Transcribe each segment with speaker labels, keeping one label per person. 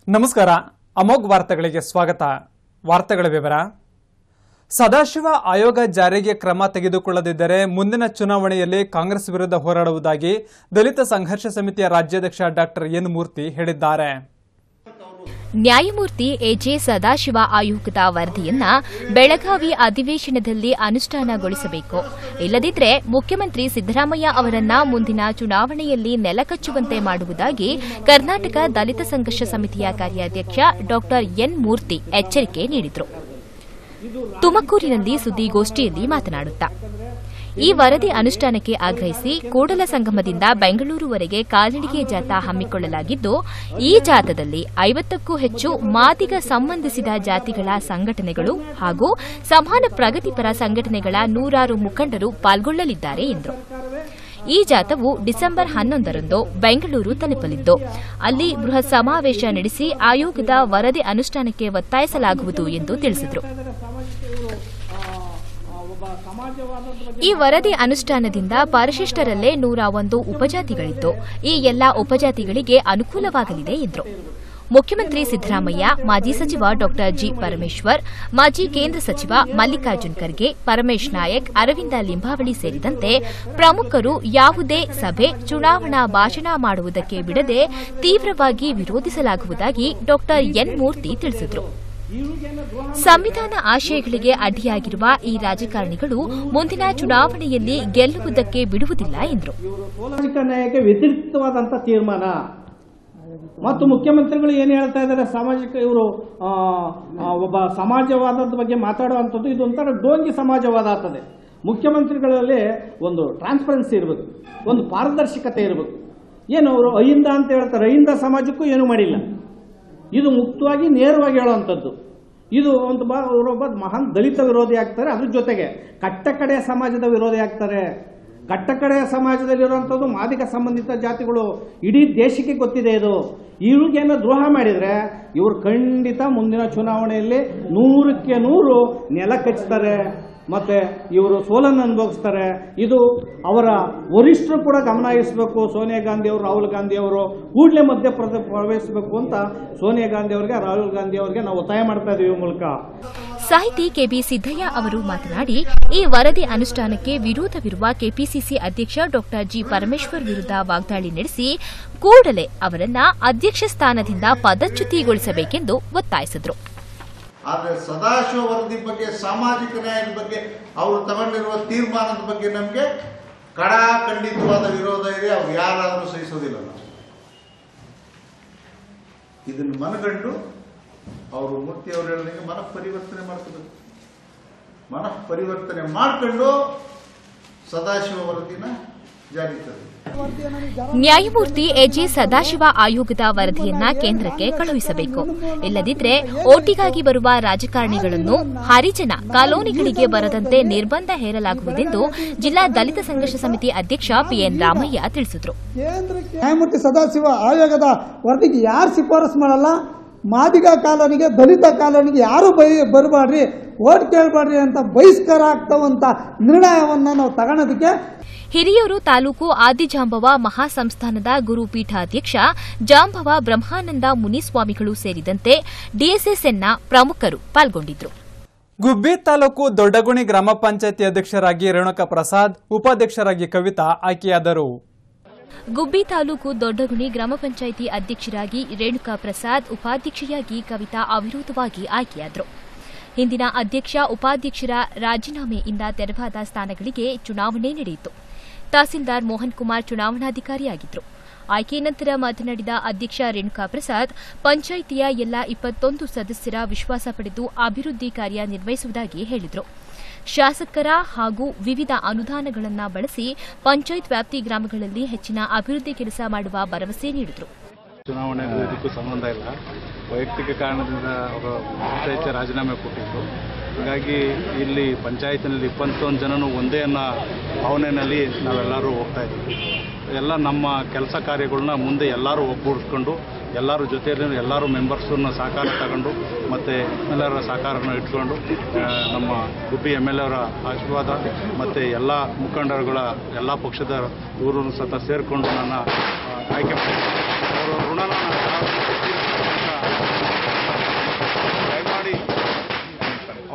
Speaker 1: ನಮಸ್ಕಾರ ಅಮೋಘ್ ವಾರ್ತೆಗಳಿಗೆ ಸ್ವಾಗತ ವಾರ್ತೆಗಳ ವಿವರ ಸದಾಶಿವ ಆಯೋಗ ಜಾರಿಗೆ ಕ್ರಮ ತೆಗೆದುಕೊಳ್ಳದಿದ್ದರೆ ಮುಂದಿನ ಚುನಾವಣೆಯಲ್ಲಿ ಕಾಂಗ್ರೆಸ್ ವಿರುದ್ಧ ಹೋರಾಡುವುದಾಗಿ ದಲಿತ ಸಂಘರ್ಷ ಸಮಿತಿಯ ರಾಜ್ಯಾಧ್ಯಕ್ಷ ಡಾಕ್ಟರ್ ಎನ್ ಮೂರ್ತಿ ಹೇಳಿದ್ದಾರೆ
Speaker 2: ನ್ಯಾಯಮೂರ್ತಿ ಎಜೆ ಸದಾಶಿವ ಆಯೋಗದ ವರದಿಯನ್ನ ಬೆಳಗಾವಿ ಅಧಿವೇಶನದಲ್ಲಿ ಅನುಷ್ಠಾನಗೊಳಿಸಬೇಕು ಇಲ್ಲದಿದ್ದರೆ ಮುಖ್ಯಮಂತ್ರಿ ಸಿದ್ದರಾಮಯ್ಯ ಅವರನ್ನ ಮುಂದಿನ ಚುನಾವಣೆಯಲ್ಲಿ ನೆಲಕಚ್ಚುವಂತೆ ಮಾಡುವುದಾಗಿ ಕರ್ನಾಟಕ ದಲಿತ ಸಂಘರ್ಷ ಸಮಿತಿಯ ಕಾರ್ಯಾಧ್ಯಕ್ಷ ಡಾ ಎನ್ ಮೂರ್ತಿ ಎಚ್ಚರಿಕೆ ನೀಡಿದರು ತುಮಕೂರಿನಲ್ಲಿ ಸುದ್ದಿಗೋಷ್ಠಿಯಲ್ಲಿ ಮಾತನಾಡುತ್ತಾ ಈ ವರದಿ ಅನುಷ್ಠಾನಕ್ಕೆ ಆಗ್ರಹಿಸಿ ಕೂಡಲ ಸಂಗಮದಿಂದ ಬೆಂಗಳೂರುವರೆಗೆ ಕಾಲ್ನಡಿಗೆ ಜಾಥಾ ಹಮ್ಮಿಕೊಳ್ಳಲಾಗಿದ್ದು ಈ ಜಾಥಾದಲ್ಲಿ ಐವತ್ತಕ್ಕೂ ಹೆಚ್ಚು ಮಾದಿಗ ಸಂಬಂಧಿಸಿದ ಜಾತಿಗಳ ಸಂಘಟನೆಗಳು ಹಾಗೂ ಸಮಾನ ಪ್ರಗತಿಪರ ಸಂಘಟನೆಗಳ ನೂರಾರು ಮುಖಂಡರು ಪಾಲ್ಗೊಳ್ಳಲಿದ್ದಾರೆ ಎಂದರು ಈ ಜಾಥವು ಡಿಸೆಂಬರ್ ಹನ್ನೊಂದರಂದು ಬೆಂಗಳೂರು ತಲುಪಲಿದ್ದು ಅಲ್ಲಿ ಬೃಹತ್ ಸಮಾವೇಶ ನಡೆಸಿ ಆಯೋಗದ ವರದಿ ಅನುಷ್ಠಾನಕ್ಕೆ ಒತ್ತಾಯಿಸಲಾಗುವುದು ಎಂದು ತಿಳಿಸಿದರು ಈ ವರದಿ ಅನುಷ್ಠಾನದಿಂದ ಪರಿಶಿಷ್ಟರಲ್ಲೇ ನೂರ ಒಂದು ಉಪಜಾತಿಗಳಿದ್ದು ಈ ಎಲ್ಲಾ ಉಪಜಾತಿಗಳಿಗೆ ಅನುಕೂಲವಾಗಲಿದೆ ಎಂದರು ಮುಖ್ಯಮಂತ್ರಿ ಸಿದ್ದರಾಮಯ್ಯ ಮಾಜಿ ಸಚಿವ ಡಾ ಜಿ ಪರಮೇಶ್ವರ್ ಮಾಜಿ ಕೇಂದ್ರ ಸಚಿವ ಮಲ್ಲಿಕಾರ್ಜುನ್ ಖರ್ಗೆ ಪರಮೇಶ್ ನಾಯಕ್ ಅರವಿಂದ ಲಿಂಬಾವಳಿ ಸೇರಿದಂತೆ ಪ್ರಮುಖರು ಯಾವುದೇ ಸಭೆ ಚುನಾವಣಾ ಭಾಷಣ ಮಾಡುವುದಕ್ಕೆ ಬಿಡದೆ ತೀವ್ರವಾಗಿ ವಿರೋಧಿಸಲಾಗುವುದಾಗಿ ಡಾ ಎನ್ ಮೂರ್ತಿ ತಿಳಿಸಿದರು ಸಂವಿಧಾನ ಆಶಯಗಳಿಗೆ ಅಡ್ಡಿಯಾಗಿರುವ ಈ ರಾಜಕಾರಣಿಗಳು ಮುಂದಿನ ಚುನಾವಣೆಯಲ್ಲಿ ಗೆಲ್ಲುವುದಕ್ಕೆ ಬಿಡುವುದಿಲ್ಲ ಎಂದರು
Speaker 3: ಸಾಮಾಜಿಕ ನ್ಯಾಯಕ್ಕೆ ವ್ಯತಿರಿಕ್ತವಾದಂಥ ತೀರ್ಮಾನ ಮತ್ತು ಮುಖ್ಯಮಂತ್ರಿಗಳು ಏನು ಹೇಳ್ತಾ ಇದ್ದಾರೆ ಸಾಮಾಜಿಕ ಇವರು ಒಬ್ಬ ಸಮಾಜವಾದದ ಬಗ್ಗೆ ಮಾತಾಡುವಂಥದ್ದು ಇದು ಒಂಥರ ಡೋಂಗಿ ಸಮಾಜವಾದ ಆಗ್ತದೆ ಮುಖ್ಯಮಂತ್ರಿಗಳಲ್ಲಿ ಒಂದು ಟ್ರಾನ್ಸ್ಪರೆನ್ಸಿ ಇರಬೇಕು ಒಂದು ಪಾರದರ್ಶಕತೆ ಇರಬೇಕು ಏನು ಅವರು ಅಹಿಂದ ಅಂತ ಹೇಳ್ತಾರೆ ಅಹಿಂದ ಸಮಾಜಕ್ಕೂ ಏನು ಮಾಡಿಲ್ಲ ಇದು ಮುಕ್ತವಾಗಿ ನೇರವಾಗಿ ಹೇಳುವಂಥದ್ದು ಇದು ಒಂದು ಬಾ ಅವರೊಬ್ಬ ಮಹಾನ್ ದಲಿತ ವಿರೋಧಿ ಆಗ್ತಾರೆ ಅದ್ರ ಜೊತೆಗೆ ಕಟ್ಟಕಡೆ ಸಮಾಜದ ವಿರೋಧಿ ಆಗ್ತಾರೆ ಕಟ್ಟಕಡೆ ಸಮಾಜದಲ್ಲಿರುವಂಥದ್ದು ಮಾದಿಕ ಸಂಬಂಧಿತ ಜಾತಿಗಳು ಇಡೀ ದೇಶಕ್ಕೆ ಗೊತ್ತಿದೆ ಇದು ಇವ್ರಿಗೇನೋ ದ್ರೋಹ ಮಾಡಿದರೆ ಇವರು ಖಂಡಿತ ಮುಂದಿನ ಚುನಾವಣೆಯಲ್ಲಿ ನೂರಕ್ಕೆ ನೂರು ನೆಲ ಕಚ್ತಾರೆ ಮತ್ತೆ ಇವರು ಸೋಲನ್ನು ಅನುಭವಿಸ್ತಾರೆ ಇದು ಅವರ ವರಿಷ್ಠರು ಕೂಡ ಗಮನ ಹರಿಸಬೇಕು ಸೋನಿಯಾ ಗಾಂಧಿ ಅವರು ರಾಹುಲ್ ಗಾಂಧಿ ಅವರು ಕೂಡಲೇ ಮಧ್ಯ ಪ್ರದ- ಪ್ರವೇಶಿಸಬೇಕು ಅಂತ ಸೋನಿಯಾ ಗಾಂಧಿ ಅವರಿಗೆ ರಾಹುಲ್ ಗಾಂಧಿ ಅವರಿಗೆ ನಾವು ಒತ್ತಾಯ ಮಾಡ್ತಾ ಇದ್ದೀವಿ ಈ ಮೂಲಕ
Speaker 2: ಸಾಹಿತಿ ಕೆಬಿ ಸಿದ್ದಯ್ಯ ಅವರು ಮಾತನಾಡಿ ಈ ವರದಿ ಅನುಷ್ಠಾನಕ್ಕೆ ವಿರೋಧವಿರುವ ಕೆಪಿಸಿಸಿ ಅಧ್ಯಕ್ಷ ಡಾ ಜಿ ಪರಮೇಶ್ವರ್ ವಿರುದ್ಧ ವಾಗ್ದಾಳಿ ನಡೆಸಿ ಕೂಡಲೇ ಅವರನ್ನ ಅಧ್ಯಕ್ಷ ಸ್ಥಾನದಿಂದ ಪದಚ್ಯುತಿಗೊಳಿಸಬೇಕೆಂದು ಒತ್ತಾಯಿಸಿದರು
Speaker 4: ಆದರೆ ಸದಾಶಿವ ವರದಿ ಬಗ್ಗೆ ಸಾಮಾಜಿಕ ನ್ಯಾಯದ ಬಗ್ಗೆ ಅವರು ತಗೊಂಡಿರುವ ತೀರ್ಮಾನದ ಬಗ್ಗೆ ನಮಗೆ ಕಡಾಖಂಡಿತವಾದ ವಿರೋಧ ಇದೆ ಅವ್ರು ಯಾರಾದರೂ ಸಹಿಸೋದಿಲ್ಲ ನಾವು ಇದನ್ನು ಮನಗಂಡು ಅವರು ಮೂರ್ತಿ ಅವರು ಹೇಳಿದಂಗೆ ಮನಃ ಪರಿವರ್ತನೆ ಮಾಡ್ಕೋಬೇಕು ಮನಃ ಪರಿವರ್ತನೆ ಮಾಡ್ಕೊಂಡು ಸದಾಶಿವ ವರದಿನ ಜಾರಿಗೆ ತರಬೇಕು
Speaker 2: ನ್ಯಾಯಮೂರ್ತಿ ಎಜೆ ಸದಾಶಿವ ಆಯೋಗದ ವರದಿಯನ್ನ ಕೇಂದ್ರಕ್ಕೆ ಕಳುಹಿಸಬೇಕು ಇಲ್ಲದಿದ್ದರೆ ಓಟಿಗಾಗಿ ಬರುವ ರಾಜಕಾರಣಿಗಳನ್ನು ಹರಿಜನ ಕಾಲೋನಿಗಳಿಗೆ ಬರದಂತೆ ನಿರ್ಬಂಧ ಹೇರಲಾಗುವುದೆಂದು ಜಿಲ್ಲಾ ದಲಿತ ಸಂಘರ್ಷ ಸಮಿತಿ ಅಧ್ಯಕ್ಷ ಪಿಎನ್ ರಾಮಯ್ಯ ತಿಳಿಸಿದರು
Speaker 5: ನ್ಯಾಯಮೂರ್ತಿ ಸದಾಶಿವ ಆಯೋಗದ ವರದಿಗೆ ಯಾರು ಶಿಫಾರಸು ಮಾಡಲ್ಲ ಮಾದಿಗ ಕಾಲೋನಿಗೆ ದಲಿತ ಕಾಲೋನಿಗೆ ಯಾರು ಬೈ ಬರಬಾಡ್ರಿ ಓಟ್ ಕೇಳಬಾಡ್ರಿ ಅಂತ ಬಹಿಷ್ಕಾರ ಆಗ್ತಾವಂತ ನಿರ್ಣಯವನ್ನ ನಾವು ತಗೊಳೋದಕ್ಕೆ
Speaker 2: ಹಿರಿಯೂರು ತಾಲೂಕು ಆದಿಜಾಂಬವ ಮಹಾಸಂಸ್ಥಾನದ ಗುರುಪೀಠಾಧ್ಯಕ್ಷ ಜಾಂಬವ ಬ್ರಹ್ಮಾನಂದ ಮುನಿಸ್ವಾಮಿಗಳು ಸೇರಿದಂತೆ ಡಿಎಸ್ಎಸ್ಎನ್ನ ಪ್ರಮುಖರು ಪಾಲ್ಗೊಂಡಿದ್ದರು
Speaker 1: ಗುಬ್ಬಿ ತಾಲೂಕು ದೊಡ್ಡಗುಣಿ ಗ್ರಾಮ ಪಂಚಾಯತಿ ಅಧ್ಯಕ್ಷರಾಗಿ ರೇಣುಕಾ ಪ್ರಸಾದ್ ಉಪಾಧ್ಯಕ್ಷರಾಗಿ ಕವಿತಾ ಆಯ್ಕೆಯಾದರು
Speaker 2: ಗುಬ್ಬಿ ತಾಲೂಕು ದೊಡ್ಡಗುಣಿ ಗ್ರಾಮ ಪಂಚಾಯಿತಿ ಅಧ್ಯಕ್ಷರಾಗಿ ರೇಣುಕಾ ಪ್ರಸಾದ್ ಉಪಾಧ್ಯಕ್ಷೆಯಾಗಿ ಕವಿತಾ ಅವಿರೋಧವಾಗಿ ಆಯ್ಕೆಯಾದರು ಹಿಂದಿನ ಅಧ್ಯಕ್ಷ ಉಪಾಧ್ಯಕ್ಷರ ರಾಜೀನಾಮೆಯಿಂದ ತೆರವಾದ ಸ್ಥಾನಗಳಿಗೆ ಚುನಾವಣೆ ನಡೆಯಿತು ತಹಸೀಲ್ದಾರ್ ಮೋಹನ್ ಕುಮಾರ್ ಚುನಾವಣಾಧಿಕಾರಿಯಾಗಿದ್ದರು ಆಯ್ಕೆ ನಂತರ ಮಾತನಾಡಿದ ಅಧ್ಯಕ್ಷ ರೇಣುಕಾ ಪ್ರಸಾದ್ ಪಂಚಾಯಿತಿಯ ಎಲ್ಲ ಇಪ್ಪತ್ತೊಂದು ಸದಸ್ಯರ ವಿಶ್ವಾಸ ಪಡೆದು ಅಭಿವೃದ್ಧಿ ಕಾರ್ಯ ನಿರ್ವಹಿಸುವುದಾಗಿ ಹೇಳಿದರು ಶಾಸಕರ ಹಾಗೂ ವಿವಿಧ ಅನುದಾನಗಳನ್ನು ಬಳಸಿ ಪಂಚಾಯತ್ ವ್ಯಾಪ್ತಿ ಗ್ರಾಮಗಳಲ್ಲಿ ಹೆಚ್ಚಿನ ಅಭಿವೃದ್ಧಿ ಕೆಲಸ ಮಾಡುವ ಭರವಸೆ ನೀಡಿದರು
Speaker 6: ಚುನಾವಣೆ ಇದಕ್ಕೂ ಸಂಬಂಧ ಇಲ್ಲ ವೈಯಕ್ತಿಕ ಕಾರಣದಿಂದ ಅವರು ಪಂಚಾಯತ್ ರಾಜೀನಾಮೆ ಕೊಟ್ಟಿದ್ರು ಹಾಗಾಗಿ ಇಲ್ಲಿ ಪಂಚಾಯತಿನಲ್ಲಿ ಇಪ್ಪತ್ತೊಂದು ಜನನು ಒಂದೇ ಅನ್ನೋ ಭಾವನೆಯಲ್ಲಿ ನಾವೆಲ್ಲರೂ ಹೋಗ್ತಾ ಇದ್ದೀವಿ ಎಲ್ಲ ನಮ್ಮ ಕೆಲಸ ಕಾರ್ಯಗಳನ್ನ ಮುಂದೆ ಎಲ್ಲರೂ ಒಗ್ಗೂಡಿಸ್ಕೊಂಡು ಎಲ್ಲರೂ ಜೊತೆಯಲ್ಲಿ ಎಲ್ಲರೂ ಮೆಂಬರ್ಸನ್ನ ಸಹಕಾರ ತಗೊಂಡು ಮತ್ತು ಎಲ್ಲರ ಸಹಕಾರನ ಇಟ್ಕೊಂಡು ಆ, ನಮ್ಮ ಗುಬ್ಬಿ ಎಮ್ ಎಲ್ ಅವರ ಆಶೀರ್ವಾದ ಮತ್ತು ಎಲ್ಲ ಮುಖಂಡರುಗಳ ಎಲ್ಲ ಪಕ್ಷದ ಇವರು ಸತ ಸೇರಿಕೊಂಡು ನನ್ನ ಆ, ಆಯ್ಕೆ ಮಾಡಿದ್ದಾರೆ ಅವರ ಋಣನ ನಾನು ಯಾವತ್ತೂ ತೀರಿಸೋದಿಲ್ಲ ಅಂತ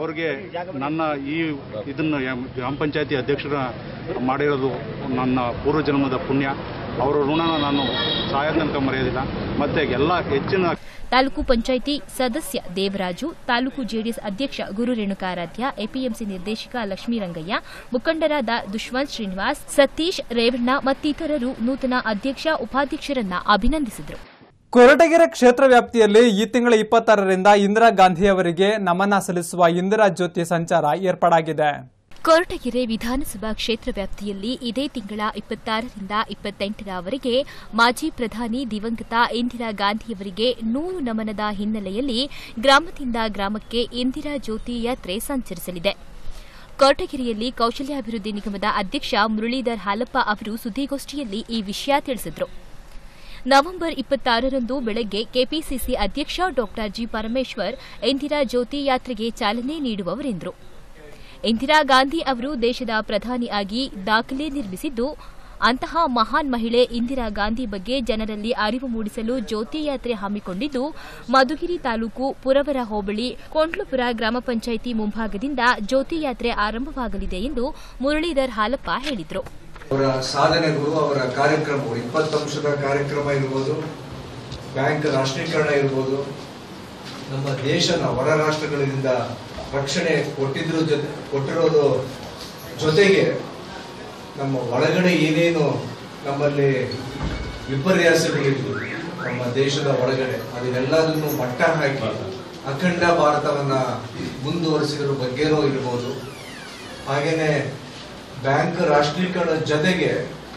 Speaker 6: ಅವ್ರಿಗೆ ನನ್ನ ಈ ಇದನ್ನು ಗ್ರಾಮ ಪಂಚಾಯತಿ ಅಧ್ಯಕ್ಷರ ಮಾಡಿರೋದು ನನ್ನ ಪೂರ್ವ ಜನ್ಮದ ಪುಣ್ಯ ಅವರ ಋಣನ ನಾನು ಸಾಯ ತನಕ ಮರೆಯೋದಿಲ್ಲ ಮತ್ತು ಎಲ್ಲ ಹೆಚ್ಚಿನ
Speaker 2: ತಾಲೂಕು ಪಂಚಾಯಿತಿ ಸದಸ್ಯ ದೇವರಾಜು ತಾಲೂಕು ಜೆಡಿಎಸ್ ಅಧ್ಯಕ್ಷ ಗುರು ರೇಣುಕಾರಾಧ್ಯ ಎಪಿಎಂಸಿ ನಿರ್ದೇಶಕ ಲಕ್ಷ್ಮೀರಂಗಯ್ಯ ಮುಖಂಡರಾದ ದುಷ್ವಂತ್ ಶ್ರೀನಿವಾಸ್ ಸತೀಶ್ ರೇವಣ್ಣ ಮತ್ತಿತರರು ನೂತನ ಅಧ್ಯಕ್ಷ ಉಪಾಧ್ಯಕ್ಷರನ್ನ ಅಭಿನಂದಿಸಿದರು
Speaker 1: ಕೊರಟಗೆರೆ ಕ್ಷೇತ್ರ ವ್ಯಾಪ್ತಿಯಲ್ಲಿ ಈ ತಿಂಗಳ ಇಪ್ಪತ್ತಾರರಿಂದ ಇಂದಿರಾ ಗಾಂಧಿ ಅವರಿಗೆ ನಮನ ಸಲ್ಲಿಸುವ ಇಂದಿರಾ ಜ್ಯೋತಿ ಸಂಚಾರ ಏರ್ಪಾಡಾಗಿದೆ
Speaker 2: ಕೊರಟಗೆರೆ ವಿಧಾನಸಭಾ ಕ್ಷೇತ್ರ ವ್ಯಾಪ್ತಿಯಲ್ಲಿ ಇದೇ ತಿಂಗಳ ಇಪ್ಪತ್ತಾರರಿಂದ ಇಪ್ಪತ್ತೆಂಟರವರೆಗೆ ಮಾಜಿ ಪ್ರಧಾನಿ ದಿವಂಗತ ಇಂದಿರಾ ಗಾಂಧಿಯವರಿಗೆ ನೂರು ನಮನದ ಹಿನ್ನೆಲೆಯಲ್ಲಿ ಗ್ರಾಮದಿಂದ ಗ್ರಾಮಕ್ಕೆ ಇಂದಿರಾ ಜ್ಯೋತಿ ಯಾತ್ರೆ ಸಂಚರಿಸಲಿದೆ ಕೊರಟಗೆರೆಯಲ್ಲಿ ಕೌಶಲ್ಯಾಭಿವೃದ್ಧಿ ನಿಗಮದ ಅಧ್ಯಕ್ಷ ಮುರಳೀಧರ್ ಹಾಲಪ್ಪ ಅವರು ಸುದ್ದಿಗೋಷ್ಠಿಯಲ್ಲಿ ಈ ವಿಷಯ ತಿಳಿಸಿದರು ನವೆಂಬರ್ ಇಪ್ಪತ್ತಾರರಂದು ಬೆಳಗ್ಗೆ ಕೆಪಿಸಿಸಿ ಅಧ್ಯಕ್ಷ ಡಾ ಜಿ ಪರಮೇಶ್ವರ್ ಇಂದಿರಾ ಜ್ಯೋತಿ ಯಾತ್ರೆಗೆ ಚಾಲನೆ ನೀಡುವವರೆಂದರು ಇಂದಿರಾ ಗಾಂಧಿ ಅವರು ದೇಶದ ಪ್ರಧಾನಿಯಾಗಿ ದಾಖಲೆ ನಿರ್ಮಿಸಿದ್ದು ಅಂತಹ ಮಹಾನ್ ಮಹಿಳೆ ಇಂದಿರಾ ಗಾಂಧಿ ಬಗ್ಗೆ ಜನರಲ್ಲಿ ಅರಿವು ಮೂಡಿಸಲು ಜ್ಯೋತಿ ಯಾತ್ರೆ ಹಮ್ಮಿಕೊಂಡಿದ್ದು ಮಧುಗಿರಿ ತಾಲೂಕು ಪುರವರ ಹೋಬಳಿ ಕೊಂಡ್ಲುಪುರ ಗ್ರಾಮ ಪಂಚಾಯಿತಿ ಮುಂಭಾಗದಿಂದ ಜ್ಯೋತಿ ಯಾತ್ರೆ ಆರಂಭವಾಗಲಿದೆ ಎಂದು ಮುರಳೀಧರ್ ಹಾಲಪ್ಪ ಹೇಳಿದರು
Speaker 7: ಅವರ ಸಾಧನೆಗಳು ಅವರ ಕಾರ್ಯಕ್ರಮಗಳು ಇಪ್ಪತ್ತು ಅಂಶದ ಕಾರ್ಯಕ್ರಮ ಇರ್ಬೋದು ಬ್ಯಾಂಕ್ ರಾಷ್ಟ್ರೀಕರಣ ಇರ್ಬೋದು ನಮ್ಮ ದೇಶನ ಹೊರ ರಾಷ್ಟ್ರಗಳಿಂದ ರಕ್ಷಣೆ ಕೊಟ್ಟಿದ್ರ ಜೊತೆ ಕೊಟ್ಟಿರೋದು ಜೊತೆಗೆ ನಮ್ಮ ಒಳಗಡೆ ಏನೇನು ನಮ್ಮಲ್ಲಿ ವಿಪರ್ಯಾಸಗಳಿದ್ವು ನಮ್ಮ ದೇಶದ ಒಳಗಡೆ ಅದನ್ನೆಲ್ಲದನ್ನು ಮಟ್ಟ ಹಾಕಿ ಅಖಂಡ ಭಾರತವನ್ನ ಮುಂದುವರಿಸಿದ್ರ ಬಗ್ಗೆನೂ ಇರ್ಬೋದು ಹಾಗೇನೆ ಬ್ಯಾಂಕ್ ರಾಷ್ಟ್ರೀಕರಣದ ಜೊತೆಗೆ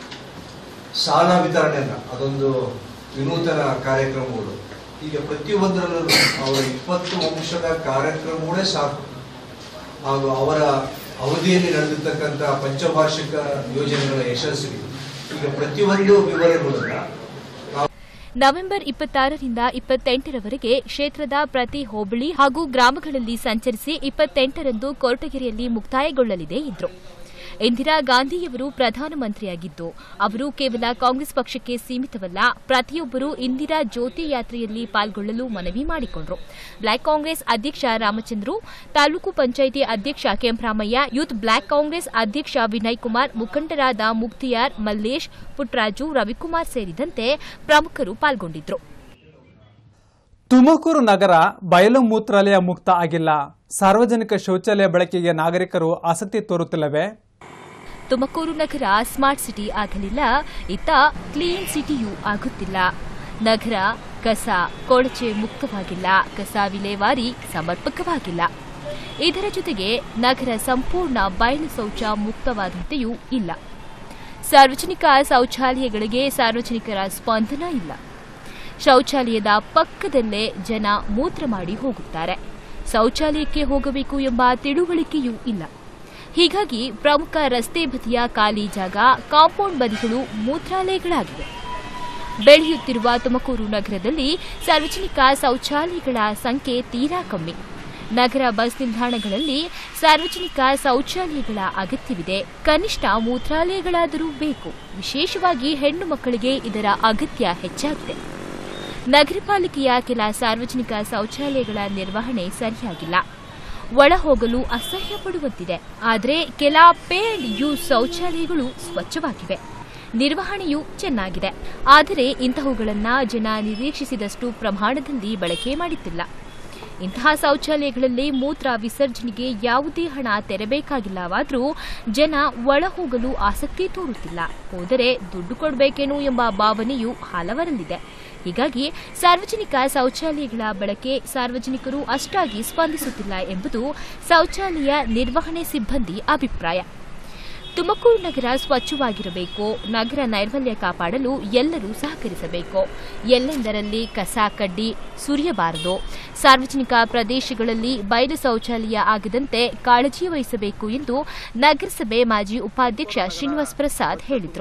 Speaker 7: ಸಾಲ ವಿತರಣೆಯನ್ನ ಅದೊಂದು ವಿನೂತನ ಕಾರ್ಯಕ್ರಮಗಳು ಈಗ ಪ್ರತಿಯೊಂದರಲ್ಲೂ ಅವರ ಇಪ್ಪತ್ತು ಅಂಶದ ಕಾರ್ಯಕ್ರಮಗಳೇ ಸಾಕು ಹಾಗೂ ಅವರ ಅವಧಿಯಲ್ಲಿ ನಡೆದಿರ್ತಕ್ಕಂಥ ಪಂಚವಾರ್ಷಿಕ ಯೋಜನೆಗಳ ಯಶಸ್ಸಿಗೆ ಈಗ ಪ್ರತಿಯೊಂದು ವಿವರಗಳನ್ನ
Speaker 2: ನವೆಂಬರ್ ಇಪ್ಪತ್ತಾರರಿಂದ ಇಪ್ಪತ್ತೆಂಟರವರೆಗೆ ಕ್ಷೇತ್ರದ ಪ್ರತಿ ಹೋಬಳಿ ಹಾಗೂ ಗ್ರಾಮಗಳಲ್ಲಿ ಸಂಚರಿಸಿ ಇಪ್ಪತ್ತೆಂಟರಂದು ಕೊರಟಗೆರೆಯಲ್ಲಿ ಮುಕ್ತಾಯಗೊಳ್ಳಲಿದೆ ಎಂದರು ಇಂದಿರಾ ಗಾಂಧಿಯವರು ಪ್ರಧಾನಮಂತ್ರಿಯಾಗಿದ್ದು ಅವರು ಕೇವಲ ಕಾಂಗ್ರೆಸ್ ಪಕ್ಷಕ್ಕೆ ಸೀಮಿತವಲ್ಲ ಪ್ರತಿಯೊಬ್ಬರೂ ಇಂದಿರಾ ಜ್ಯೋತಿ ಯಾತ್ರೆಯಲ್ಲಿ ಪಾಲ್ಗೊಳ್ಳಲು ಮನವಿ ಮಾಡಿಕೊಂಡರು ಬ್ಲಾಕ್ ಕಾಂಗ್ರೆಸ್ ಅಧ್ಯಕ್ಷ ರಾಮಚಂದ್ರು ತಾಲೂಕು ಪಂಚಾಯಿತಿ ಅಧ್ಯಕ್ಷ ಕೆಂಪರಾಮಯ್ಯ ಯೂತ್ ಬ್ಲಾಕ್ ಕಾಂಗ್ರೆಸ್ ಅಧ್ಯಕ್ಷ ವಿನಯ್ ಕುಮಾರ್ ಮುಖಂಡರಾದ ಮುಕ್ತಿಯಾರ್ ಮಲ್ಲೇಶ್ ಪುಟ್ರಾಜು ರವಿಕುಮಾರ್ ಸೇರಿದಂತೆ ಪ್ರಮುಖರು ಪಾಲ್ಗೊಂಡಿದ್ದರು
Speaker 1: ತುಮಕೂರು ನಗರ ಬಯಲು ಮೂತ್ರಾಲಯ ಮುಕ್ತ ಆಗಿಲ್ಲ ಸಾರ್ವಜನಿಕ ಶೌಚಾಲಯ ಬಳಕೆಗೆ ನಾಗರಿಕರು ಆಸಕ್ತಿ ತೋರುತ್ತಿಲ್ಲವೇ
Speaker 2: ತುಮಕೂರು ನಗರ ಸ್ಮಾರ್ಟ್ ಸಿಟಿ ಆಗಲಿಲ್ಲ ಇತ್ತ ಕ್ಲೀನ್ ಸಿಟಿಯೂ ಆಗುತ್ತಿಲ್ಲ ನಗರ ಕಸ ಕೊಳಚೆ ಮುಕ್ತವಾಗಿಲ್ಲ ಕಸ ವಿಲೇವಾರಿ ಸಮರ್ಪಕವಾಗಿಲ್ಲ ಇದರ ಜೊತೆಗೆ ನಗರ ಸಂಪೂರ್ಣ ಬಯಲು ಶೌಚ ಮುಕ್ತವಾದಂತೆಯೂ ಇಲ್ಲ ಸಾರ್ವಜನಿಕ ಶೌಚಾಲಯಗಳಿಗೆ ಸಾರ್ವಜನಿಕರ ಸ್ಪಂದನ ಇಲ್ಲ ಶೌಚಾಲಯದ ಪಕ್ಕದಲ್ಲೇ ಜನ ಮೂತ್ರ ಮಾಡಿ ಹೋಗುತ್ತಾರೆ ಶೌಚಾಲಯಕ್ಕೆ ಹೋಗಬೇಕು ಎಂಬ ತಿಳುವಳಿಕೆಯೂ ಇಲ್ಲ ಹೀಗಾಗಿ ಪ್ರಮುಖ ರಸ್ತೆ ಬದಿಯ ಖಾಲಿ ಜಾಗ ಕಾಂಪೌಂಡ್ ಬದಿಗಳು ಮೂತ್ರಾಲಯಗಳಾಗಿವೆ ಬೆಳೆಯುತ್ತಿರುವ ತುಮಕೂರು ನಗರದಲ್ಲಿ ಸಾರ್ವಜನಿಕ ಶೌಚಾಲಯಗಳ ಸಂಖ್ಯೆ ತೀರಾ ಕಮ್ಮಿ ನಗರ ಬಸ್ ನಿಲ್ದಾಣಗಳಲ್ಲಿ ಸಾರ್ವಜನಿಕ ಶೌಚಾಲಯಗಳ ಅಗತ್ಯವಿದೆ ಕನಿಷ್ಠ ಮೂತ್ರಾಲಯಗಳಾದರೂ ಬೇಕು ವಿಶೇಷವಾಗಿ ಹೆಣ್ಣು ಮಕ್ಕಳಿಗೆ ಇದರ ಅಗತ್ಯ ಹೆಚ್ಚಾಗಿದೆ ನಗರ ಪಾಲಿಕೆಯ ಕೆಲ ಸಾರ್ವಜನಿಕ ಶೌಚಾಲಯಗಳ ನಿರ್ವಹಣೆ ಸರಿಯಾಗಿಲ್ಲ ಒಳ ಹೋಗಲು ಅಸಹ್ಯ ಪಡುವಂತಿದೆ ಆದರೆ ಕೆಲ ಪೇಡ್ ಯೂಸ್ ಶೌಚಾಲಯಗಳು ಸ್ವಚ್ಛವಾಗಿವೆ ನಿರ್ವಹಣೆಯೂ ಚೆನ್ನಾಗಿದೆ ಆದರೆ ಇಂತಹವುಗಳನ್ನು ಜನ ನಿರೀಕ್ಷಿಸಿದಷ್ಟು ಪ್ರಮಾಣದಲ್ಲಿ ಬಳಕೆ ಮಾಡುತ್ತಿಲ್ಲ ಇಂತಹ ಶೌಚಾಲಯಗಳಲ್ಲಿ ಮೂತ್ರ ವಿಸರ್ಜನೆಗೆ ಯಾವುದೇ ಹಣ ತೆರಬೇಕಾಗಿಲ್ಲವಾದರೂ ಜನ ಒಳ ಹೋಗಲು ಆಸಕ್ತಿ ತೋರುತ್ತಿಲ್ಲ ಹೋದರೆ ದುಡ್ಡು ಕೊಡಬೇಕೇನೋ ಎಂಬ ಭಾವನೆಯು ಹಲವರಲ್ಲಿದೆ ಹೀಗಾಗಿ ಸಾರ್ವಜನಿಕ ಶೌಚಾಲಯಗಳ ಬಳಕೆ ಸಾರ್ವಜನಿಕರು ಅಷ್ಟಾಗಿ ಸ್ಪಂದಿಸುತ್ತಿಲ್ಲ ಎಂಬುದು ಶೌಚಾಲಯ ನಿರ್ವಹಣೆ ಸಿಬ್ಬಂದಿ ಅಭಿಪ್ರಾಯ ತುಮಕೂರು ನಗರ ಸ್ವಚ್ಛವಾಗಿರಬೇಕು ನಗರ ನೈರ್ಮಲ್ಯ ಕಾಪಾಡಲು ಎಲ್ಲರೂ ಸಹಕರಿಸಬೇಕು ಎಲ್ಲೆಂದರಲ್ಲಿ ಕಸ ಕಡ್ಡಿ ಸುರಿಯಬಾರದು ಸಾರ್ವಜನಿಕ ಪ್ರದೇಶಗಳಲ್ಲಿ ಬಯಲು ಶೌಚಾಲಯ ಆಗದಂತೆ ಕಾಳಜಿ ವಹಿಸಬೇಕು ಎಂದು ನಗರಸಭೆ ಮಾಜಿ ಉಪಾಧ್ಯಕ್ಷ ಶ್ರೀನಿವಾಸ್ ಪ್ರಸಾದ್ ಹೇಳಿದರು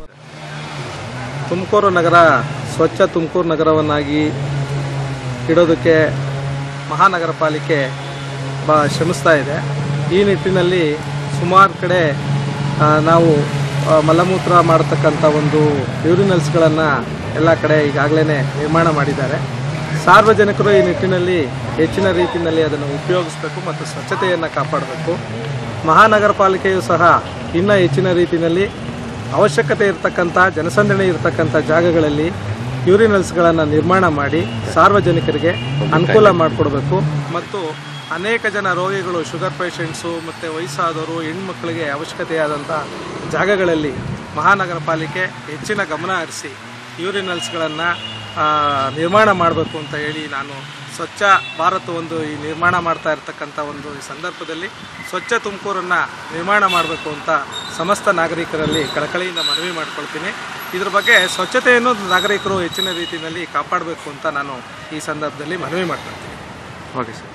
Speaker 8: ತುಮಕೂರು ನಗರ ಸ್ವಚ್ಛ ತುಮಕೂರು ನಗರವನ್ನಾಗಿ ಇಡೋದಕ್ಕೆ ಮಹಾನಗರ ಪಾಲಿಕೆ ಬ ಶ್ರಮಿಸ್ತಾ ಇದೆ ಈ ನಿಟ್ಟಿನಲ್ಲಿ ಸುಮಾರು ಕಡೆ ಆ, ನಾವು ಆ, ಮಲಮೂತ್ರ ಮಾಡತಕ್ಕಂಥ ಒಂದು ಯೂರಿನಲ್ಸ್ಗಳನ್ನು ಎಲ್ಲ ಕಡೆ ಈಗಾಗಲೇ ನಿರ್ಮಾಣ ಮಾಡಿದ್ದಾರೆ ಸಾರ್ವಜನಿಕರು ಈ ನಿಟ್ಟಿನಲ್ಲಿ ಹೆಚ್ಚಿನ ರೀತಿಯಲ್ಲಿ ಅದನ್ನು ಉಪಯೋಗಿಸಬೇಕು ಮತ್ತು ಸ್ವಚ್ಛತೆಯನ್ನು ಕಾಪಾಡಬೇಕು ಮಹಾನಗರ ಪಾಲಿಕೆಯು ಸಹ ಇನ್ನೂ ಹೆಚ್ಚಿನ ರೀತಿಯಲ್ಲಿ ಅವಶ್ಯಕತೆ ಇರತಕ್ಕಂಥ ಜನಸಂದಣಿ ಇರತಕ್ಕಂಥ ಜಾಗಗಳಲ್ಲಿ ಯೂರಿನಲ್ಸ್ಗಳನ್ನು ನಿರ್ಮಾಣ ಮಾಡಿ ಸಾರ್ವಜನಿಕರಿಗೆ ಅನುಕೂಲ ಮಾಡಿಕೊಡ್ಬೇಕು ಮತ್ತು ಅನೇಕ ಜನ ರೋಗಿಗಳು ಶುಗರ್ ಪೇಷಂಟ್ಸು ಮತ್ತು ವಯಸ್ಸಾದವರು ಹೆಣ್ಮಕ್ಳಿಗೆ ಅವಶ್ಯಕತೆಯಾದಂಥ ಜಾಗಗಳಲ್ಲಿ ಮಹಾನಗರ ಪಾಲಿಕೆ ಹೆಚ್ಚಿನ ಗಮನ ಹರಿಸಿ ಯೂರಿನಲ್ಸ್ಗಳನ್ನು ನಿರ್ಮಾಣ ಮಾಡಬೇಕು ಅಂತ ಹೇಳಿ ನಾನು ಸ್ವಚ್ಛ ಭಾರತ್ ಒಂದು ಈ ನಿರ್ಮಾಣ ಮಾಡ್ತಾ ಇರತಕ್ಕಂಥ ಒಂದು ಈ ಸಂದರ್ಭದಲ್ಲಿ ಸ್ವಚ್ಛ ತುಮಕೂರನ್ನು ನಿರ್ಮಾಣ ಮಾಡಬೇಕು ಅಂತ ಸಮಸ್ತ ನಾಗರಿಕರಲ್ಲಿ ಕಳಕಳಿಯಿಂದ ಮನವಿ ಮಾಡ್ಕೊಳ್ತೀನಿ ಇದ್ರ ಬಗ್ಗೆ ಸ್ವಚ್ಛತೆಯನ್ನು ನಾಗರಿಕರು ಹೆಚ್ಚಿನ ರೀತಿಯಲ್ಲಿ ಕಾಪಾಡಬೇಕು ಅಂತ ನಾನು ಈ ಸಂದರ್ಭದಲ್ಲಿ ಮನವಿ ಮಾಡ್ಕೊಳ್ತೀನಿ ಓಕೆ ಸರ್